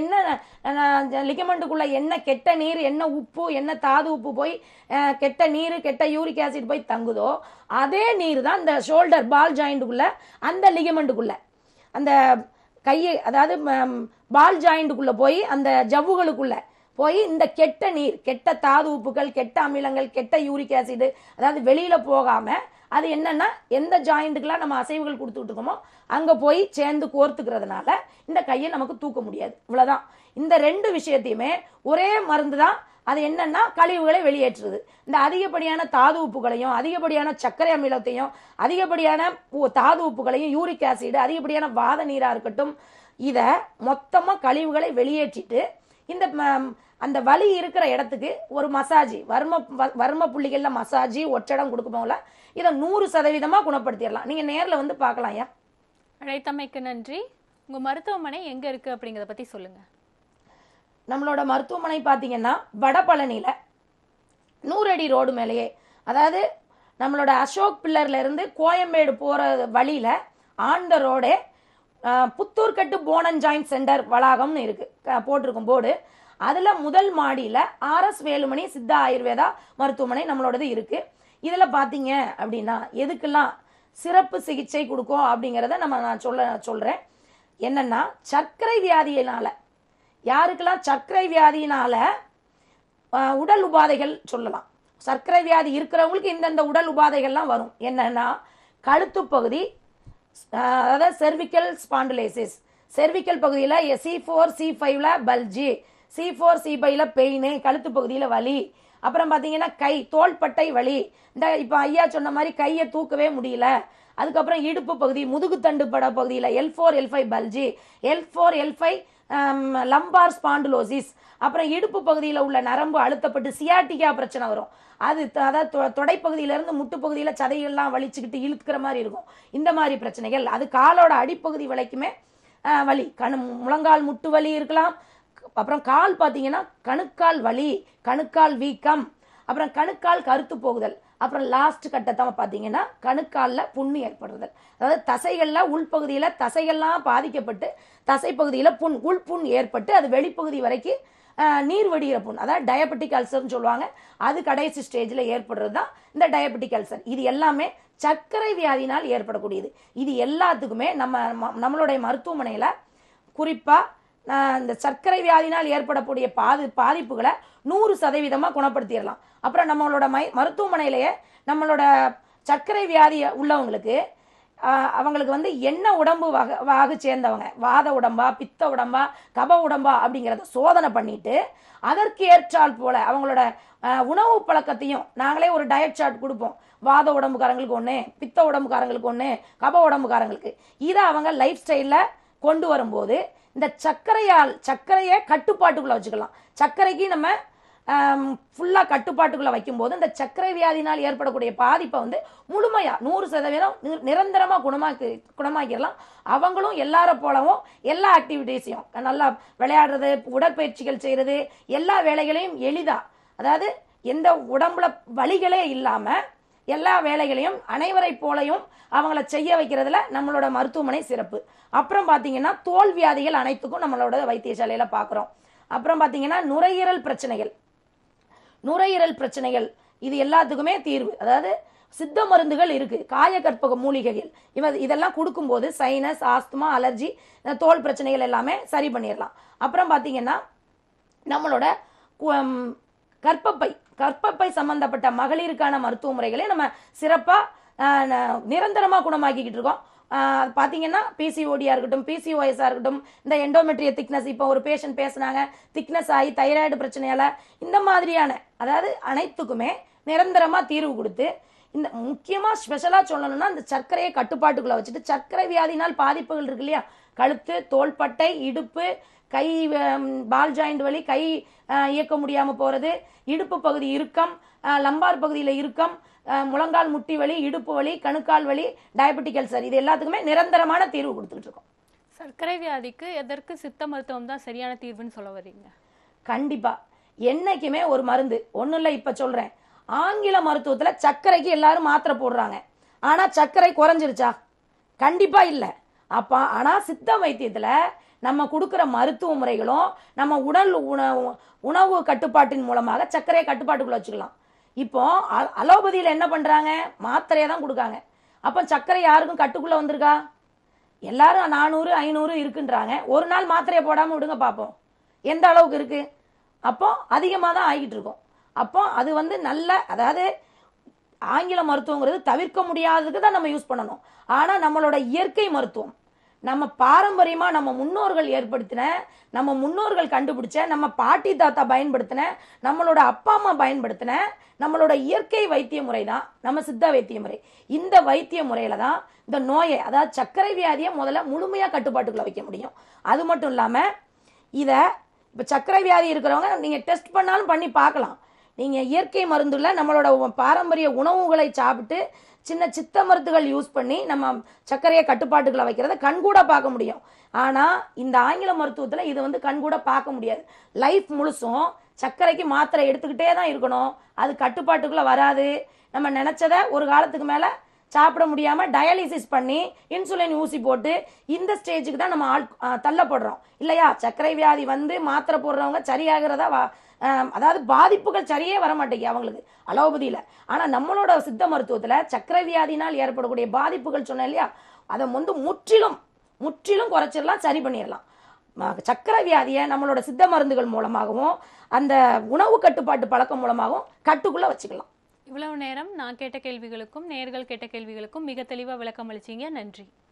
என்ன லிகமெண்ட்டுக்குள்ள என்ன கெட்ட நீர் என்ன உப்பு என்ன தாது உப்பு போய் அஹ், கெட்ட நீர் கெட்ட யூரிக் ஆசிட் போய் தங்குதோ அதே நீர் தான் இந்த ஷோல்டர் பால் ஜாயிண்ட்டுக்குள்ள அந்த லிகமெண்ட்டுக்குள்ள அந்த கையை அதாவது ம- பால் ஜாயிண்ட்டுக்குள்ள போய் அந்த ஜவ்வுகளுக்குள்ள போய் இந்த கெட்ட நீர் கெட்ட தாது உப்புகள் கெட்ட அமிலங்கள் கெட்ட யூரிக் ஆசிட் அதாவது வெளியில போகாம அது என்னன்னா எந்த ஜாயிண்ட்டுக்கெல்லாம் நம்ம அசைவுகள் கொடுத்துட்டு இருக்கோமோ அங்க போய் சேர்ந்து கோர்த்துக்கிறதுனால இந்த கையை நமக்கு தூக்க முடியாது இவ்வளவுதான் இந்த ரெண்டு விஷயத்தையுமே ஒரே மருந்து தான் அது என்னன்னா கழிவுகளை வெளியேற்றுறது இந்த அதிகப்படியான தாது உப்புகளையும் அதிகப்படியான சர்க்கரை அமிலத்தையும் அதிகப்படியான உ- தாது உப்புகளையும் யூரிக் ஆசிட் அதிகப்படியான வாத நீராக இருக்கட்டும் இதை மொத்தமாக கழிவுகளை வெளியேற்றிட்டு இந்த ம- அந்த வலி இருக்கிற இடத்துக்கு ஒரு மசாஜ் வர்ம வ- வர்ம புள்ளிகளில் மசாஜ் ஒற்றடம் கொடுக்கும்போல இதை நூறு சதவீதமாக குணப்படுத்திடலாம் நீங்கள் நேரில் வந்து பார்க்கலாம் ஐயா அழைத்தமைக்கு நன்றி உங்க மருத்துவமனை எங்க இருக்கு அப்படிங்கறத பத்தி சொல்லுங்க நம்மளோட மருத்துவமனை பார்த்தீங்கன்னா வடபழனியில் நூறடி ரோடு மேலேயே அதாவது நம்மளோட அசோக் பில்லர்ல இருந்து கோயம்பேடு போகிற வழியில் ஆண்ட ரோடே அஹ், புத்தூர்கட்டு போனன் ஜாயிண்ட் சென்டர் வளாகம்னு இருக்கு க- போட்டிருக்கும் போர்டு அதில் முதல் மாடியில் ஆர்எஸ் வேலுமணி சித்தா ஆயுர்வேதா மருத்துவமனை நம்மளோடது இருக்கு இதில் பார்த்தீங்க அப்படின்னா எதுக்கெல்லாம் சிறப்பு சிகிச்சை கொடுக்கும் அப்படிங்கிறத நம்ம நான் சொல்ல சொல்கிறேன் என்னன்னா சர்க்கரை வியாதியினால யாருக்கெல்லாம் சர்க்கரை வியாதியினால ஆஹ், உடல் உபாதைகள் சொல்லலாம் சர்க்கரை வியாதி இருக்கிறவங்களுக்கு இந்தந்த உடல் உபாதைகள்லாம் வரும் என்னன்னா கழுத்து பகுதி ஆஹ், அதாவது செர்விக்கல் ஸ்பாண்டுலைசிஸ் செர்விக்கல் பகுதியில் சி ஃபோர் சி ஃபைவ்ல பல்ஜி சி ஃபோர் சி ஃபைவ்ல பெயின் கழுத்து பகுதியில் வலி அப்புறம் பார்த்தீங்கன்னா கை தோள்பட்டை வலி இந்த இப்போ ஐயா சொன்ன மாதிரி கையை தூக்கவே முடியல அதுக்கப்புறம் இடுப்பு பகுதி முதுகுத்தண்டு பட பகுதியில் L four L five bulge L four L five lumbar spondylosis அப்புறம் இடுப்பு பகுதியில் உள்ள நரம்பு அழுத்தப்பட்டு சியாட்டிகா பிரச்சனை வரும் அது த- அதாவது தொ- தொடைப்பகுதியிலேருந்து முட்டு பகுதியில் சதையெல்லாம் வலிச்சுக்கிட்டு இழுத்துக்கிற மாதிரி இருக்கும் இந்த மாதிரி பிரச்சனைகள் அது காலோட அடிப்பகுதி வரைக்குமே ஆஹ், வலி கணு முழங்கால் முட்டு வலி இருக்கலாம் அப்புறம் கால் பார்த்தீங்கன்னா கணுக்கால் வலி கணுக்கால் வீக்கம் அப்புறம் கணுக்கால் கருத்து போகுதல் அப்புறம் லாஸ்ட் கட்டத்தை பார்த்தீங்கன்னா கணுக்காலில் புண்ணு ஏற்படுறதல் அதாவது தசைகளில் உள்பகுதியில் தசைகள்லாம் பாதிக்கப்பட்டு தசை பகுதியில் புண் உள்புண் ஏற்பட்டு அது வெளிப்பகுதி வரைக்கும் ஆஹ், நீர் வடிகிற புண் அதாவது டயபெட்டிக் அல்சர்னு சொல்லுவாங்க அது கடைசி ஸ்டேஜில் ஏற்படுறது தான் இந்த டயபெட்டிக் அல்சர் இது எல்லாமே சர்க்கரை வியாதினால் ஏற்படக்கூடியது இது எல்லாத்துக்குமே நம்ம ம- நம்மளுடைய மருத்துவமனையில் குறிப்பாக இந்த சர்க்கரை வியாதினால் ஏற்படக்கூடிய பாதி பாதிப்புகளை நூறு சதவீதமாக குணப்படுத்திடலாம் அப்புறம் நம்மளோட மை மருத்துவமனையிலேயே நம்மளோட சர்க்கரை வியாதி உள்ளவங்களுக்கு ஆஹ், அவங்களுக்கு வந்து என்ன உடம்பு வகை வாகு சேர்ந்தவங்க வாத உடம்பா பித்த உடம்பா கப உடம்பா அப்படிங்கிறத சோதனை பண்ணிட்டு அதற்கு ஏற்றால் போல அவங்களோட ஆஹ், உணவு பழக்கத்தையும் நாங்களே ஒரு டயட் சார்ட் கொடுப்போம் வாத உடம்புக்காரங்களுக்கு ஒன்று பித்த உடம்புக்காரங்களுக்கு ஒன்று கப உடம்புக்காரங்களுக்கு இதை அவங்க லைஃப் ஸ்டைலில் கொண்டு வரும்போது இந்த சர்க்கரையால் சர்க்கரையை கட்டுப்பாட்டுக்குள்ளே வச்சுக்கலாம் சர்க்கரைக்கு நம்ம ஃபுல்லாக கட்டுப்பாட்டுக்குள்ளே வைக்கும்போது இந்த சர்க்கரை வியாதினால் ஏற்படக்கூடிய பாதிப்பை வந்து முழுமையாக நூறு சதவீதம் நி- நிரந்தரமா குணமாக்கி குணமாக்கிடலாம் அவங்களும் எல்லார போலவும் எல்லா ஆக்டிவிட்டீஸையும் நல்லா விளையாடுறது உடற்பயிற்சிகள் செய்கிறது எல்லா வேலைகளையும் எளிதாக அதாவது எந்த உடம்புல வலிகளே இல்லாமல் எல்லா வேலைகளையும் அனைவரை போலையும் அவங்கள செய்ய வைக்கிறதுல நம்மளோட மருத்துவமனை சிறப்பு அப்புறம் பார்த்தீங்கன்னா தோல் வியாதிகள் அனைத்துக்கும் நம்மளோட வைத்தியசாலையில் பார்க்குறோம் அப்புறம் பார்த்தீங்கன்னா நுரையீரல் பிரச்சனைகள் நுரையீரல் பிரச்சனைகள் இது எல்லாத்துக்குமே தீர்வு அதாவது சித்த மருந்துகள் இருக்கு காயகற்பக மூலிகைகள் இவ இதெல்லாம் கொடுக்கும்போது சைனஸ் ஆஸ்துமா அலர்ஜி தோல் பிரச்சனைகள் எல்லாமே சரி பண்ணிடலாம் அப்புறம் பார்த்தீங்கன்னா நம்மளோட கு- ம், கர்ப்பப்பை கர்ப்பப்பை சம்பந்தப்பட்ட மகளிருக்கான மருத்துவ முறைகளை நம்ம சிறப்பாக நிரந்தரமாக குணமாக்கிக்கிட்டு இருக்கோம் ஆஹ் பார்த்தீங்கன்னா பிசிஓடியாக இருக்கட்டும் பிசிஓஎஸ்ஸாக இருக்கட்டும் இந்த எண்டோமெட்ரிய திக்னஸ் இப்போ ஒரு பேஷண்ட் பேசுனாங்க திக்னஸ் ஆகி தைராய்டு பிரச்சனையால் இந்த மாதிரியான அதாவது அனைத்துக்குமே நிரந்தரமாக தீர்வு கொடுத்து இந்த முக்கியமாக ஸ்பெஷலாக சொல்லணும்னா இந்த சர்க்கரையை கட்டுப்பாட்டுக்குள்ளே வச்சுட்டு சர்க்கரை வியாதினால் பாதிப்புகள் இருக்கு இல்லையா கழுத்து தோள்பட்டை இடுப்பு கை ஹம், பால் ஜாயிண்ட் வலி கை அஹ், இயக்க முடியாமல் போகிறது இடுப்பு பகுதி இறுக்கம் அஹ், லம்பார் பகுதியில் இறுக்கம் அஹ், முழங்கால் முட்டி வலி இடுப்பு வலி கணுக்கால் வலி டயபெட்டிக் அல்சர் இது எல்லாத்துக்குமே நிரந்தரமான தீர்வு கொடுத்துக்கிட்டு இருக்கோம் சர்க்கரை வியாதிக்கு எதற்கு சித்த மருத்துவம் தான் சரியான தீர்வுன்னு சொல்ல வர்றீங்க கண்டிப்பா என்னைக்குமே ஒரு மருந்து ஒன்றும் இல்லை இப்போ சொல்றேன் ஆங்கில மருத்துவத்தில் சர்க்கரைக்கு எல்லாரும் மாத்திரை போடுறாங்க ஆனா சர்க்கரை குறைஞ்சிருச்சா கண்டிப்பா இல்லை அப்போ ஆனா சித்த வைத்தியத்துல நம்ம கொடுக்குற மருத்துவ முறைகளும் நம்ம உடல் உணவு உணவு கட்டுப்பாட்டின் மூலமாக சர்க்கரையை கட்டுப்பாட்டுக்குள்ள வச்சுக்கலாம் இப்போ அ- அலோபதியில என்ன பண்றாங்க மாத்திரையை தான் கொடுக்காங்க அப்போ சர்க்கரை யாருக்கும் கட்டுக்குள்ள வந்திருக்கா எல்லாரும் நானூறு ஐநூறு இருக்குன்றாங்க ஒரு நாள் மாத்திரையை போடாம விடுங்க பார்ப்போம் எந்த அளவுக்கு இருக்கு அப்போ அதிகமாக தான் ஆகிட்டு இருக்கும் அப்போ அது வந்து நல்ல அதாவது ஆங்கில மருத்துவங்கிறது தவிர்க்க முடியாததுக்கு தான் நம்ம யூஸ் பண்ணணும் ஆனால் நம்மளோட இயற்கை மருத்துவம் நம்ம பாரம்பரியமா நம்ம முன்னோர்கள் ஏற்படுத்தின நம்ம முன்னோர்கள் கண்டுபிடிச்ச நம்ம பாட்டி தாத்தா பயன்படுத்தின நம்மளோட அப்பா அம்மா பயன்படுத்தின நம்மளோட இயற்கை வைத்திய முறை தான் நம்ம சித்த வைத்திய முறை இந்த வைத்திய முறையில தான் இந்த நோயை அதாவது சர்க்கரை வியாதியை முதல்ல முழுமையா கட்டுப்பாட்டுக்குள்ள வைக்க முடியும் அது மட்டும் இல்லாம இதை இப்போ சர்க்கரை வியாதி இருக்கிறவங்க நீங்கள் டெஸ்ட் பண்ணாலும் பண்ணி பார்க்கலாம் நீங்கள் இயற்கை மருந்துல நம்மளோட உ- பாரம்பரிய உணவுகளை சாப்பிட்டு சின்ன சித்த மருந்துகள் யூஸ் பண்ணி நம்ம சர்க்கரையை கட்டுப்பாட்டுக்குள்ள வைக்கிறத கண்கூட பார்க்க முடியும் ஆனால் இந்த ஆங்கில மருத்துவத்தில் இது வந்து கண்கூட பார்க்க முடியாது லைஃப் முழுசும் சர்க்கரைக்கு மாத்திரை எடுத்துக்கிட்டே தான் இருக்கணும் அது கட்டுப்பாட்டுக்குள்ள வராது நம்ம நினைச்சத ஒரு காலத்துக்கு மேலே சாப்பிட முடியாம டயாலிசிஸ் பண்ணி இன்சுலின் ஊசி போட்டு இந்த ஸ்டேஜுக்கு தான் நம்ம ஆள் ஆ, தள்ளப்படுறோம் இல்லையா சர்க்கரை வியாதி வந்து மாத்திரை போடுறவங்க சரியாகிறதா வா ஆம், அதாவது பாதிப்புகள் சரியே வர மாட்டேங்குது அவங்களுக்கு அலோபதியில ஆனா நம்மளோட சித்த மருத்துவத்துல சர்க்கரை வியாதினால் ஏற்படக்கூடிய பாதிப்புகள் சொன்னேன் இல்லையா அதை வந்து முற்றிலும் முற்றிலும் குறைச்சிடலாம் சரி பண்ணிடலாம் ம- சர்க்கரை வியாதியை நம்மளோட சித்த மருந்துகள் மூலமாகவும் அந்த உணவு கட்டுப்பாட்டு பழக்கம் மூலமாகவும் கட்டுக்குள்ள வச்சுக்கலாம் இவ்வளவு நேரம் நான் கேட்ட கேள்விகளுக்கும் நேர்கள் கேட்ட கேள்விகளுக்கும் மிக தெளிவா விளக்கம் அளிச்சீங்க நன்றி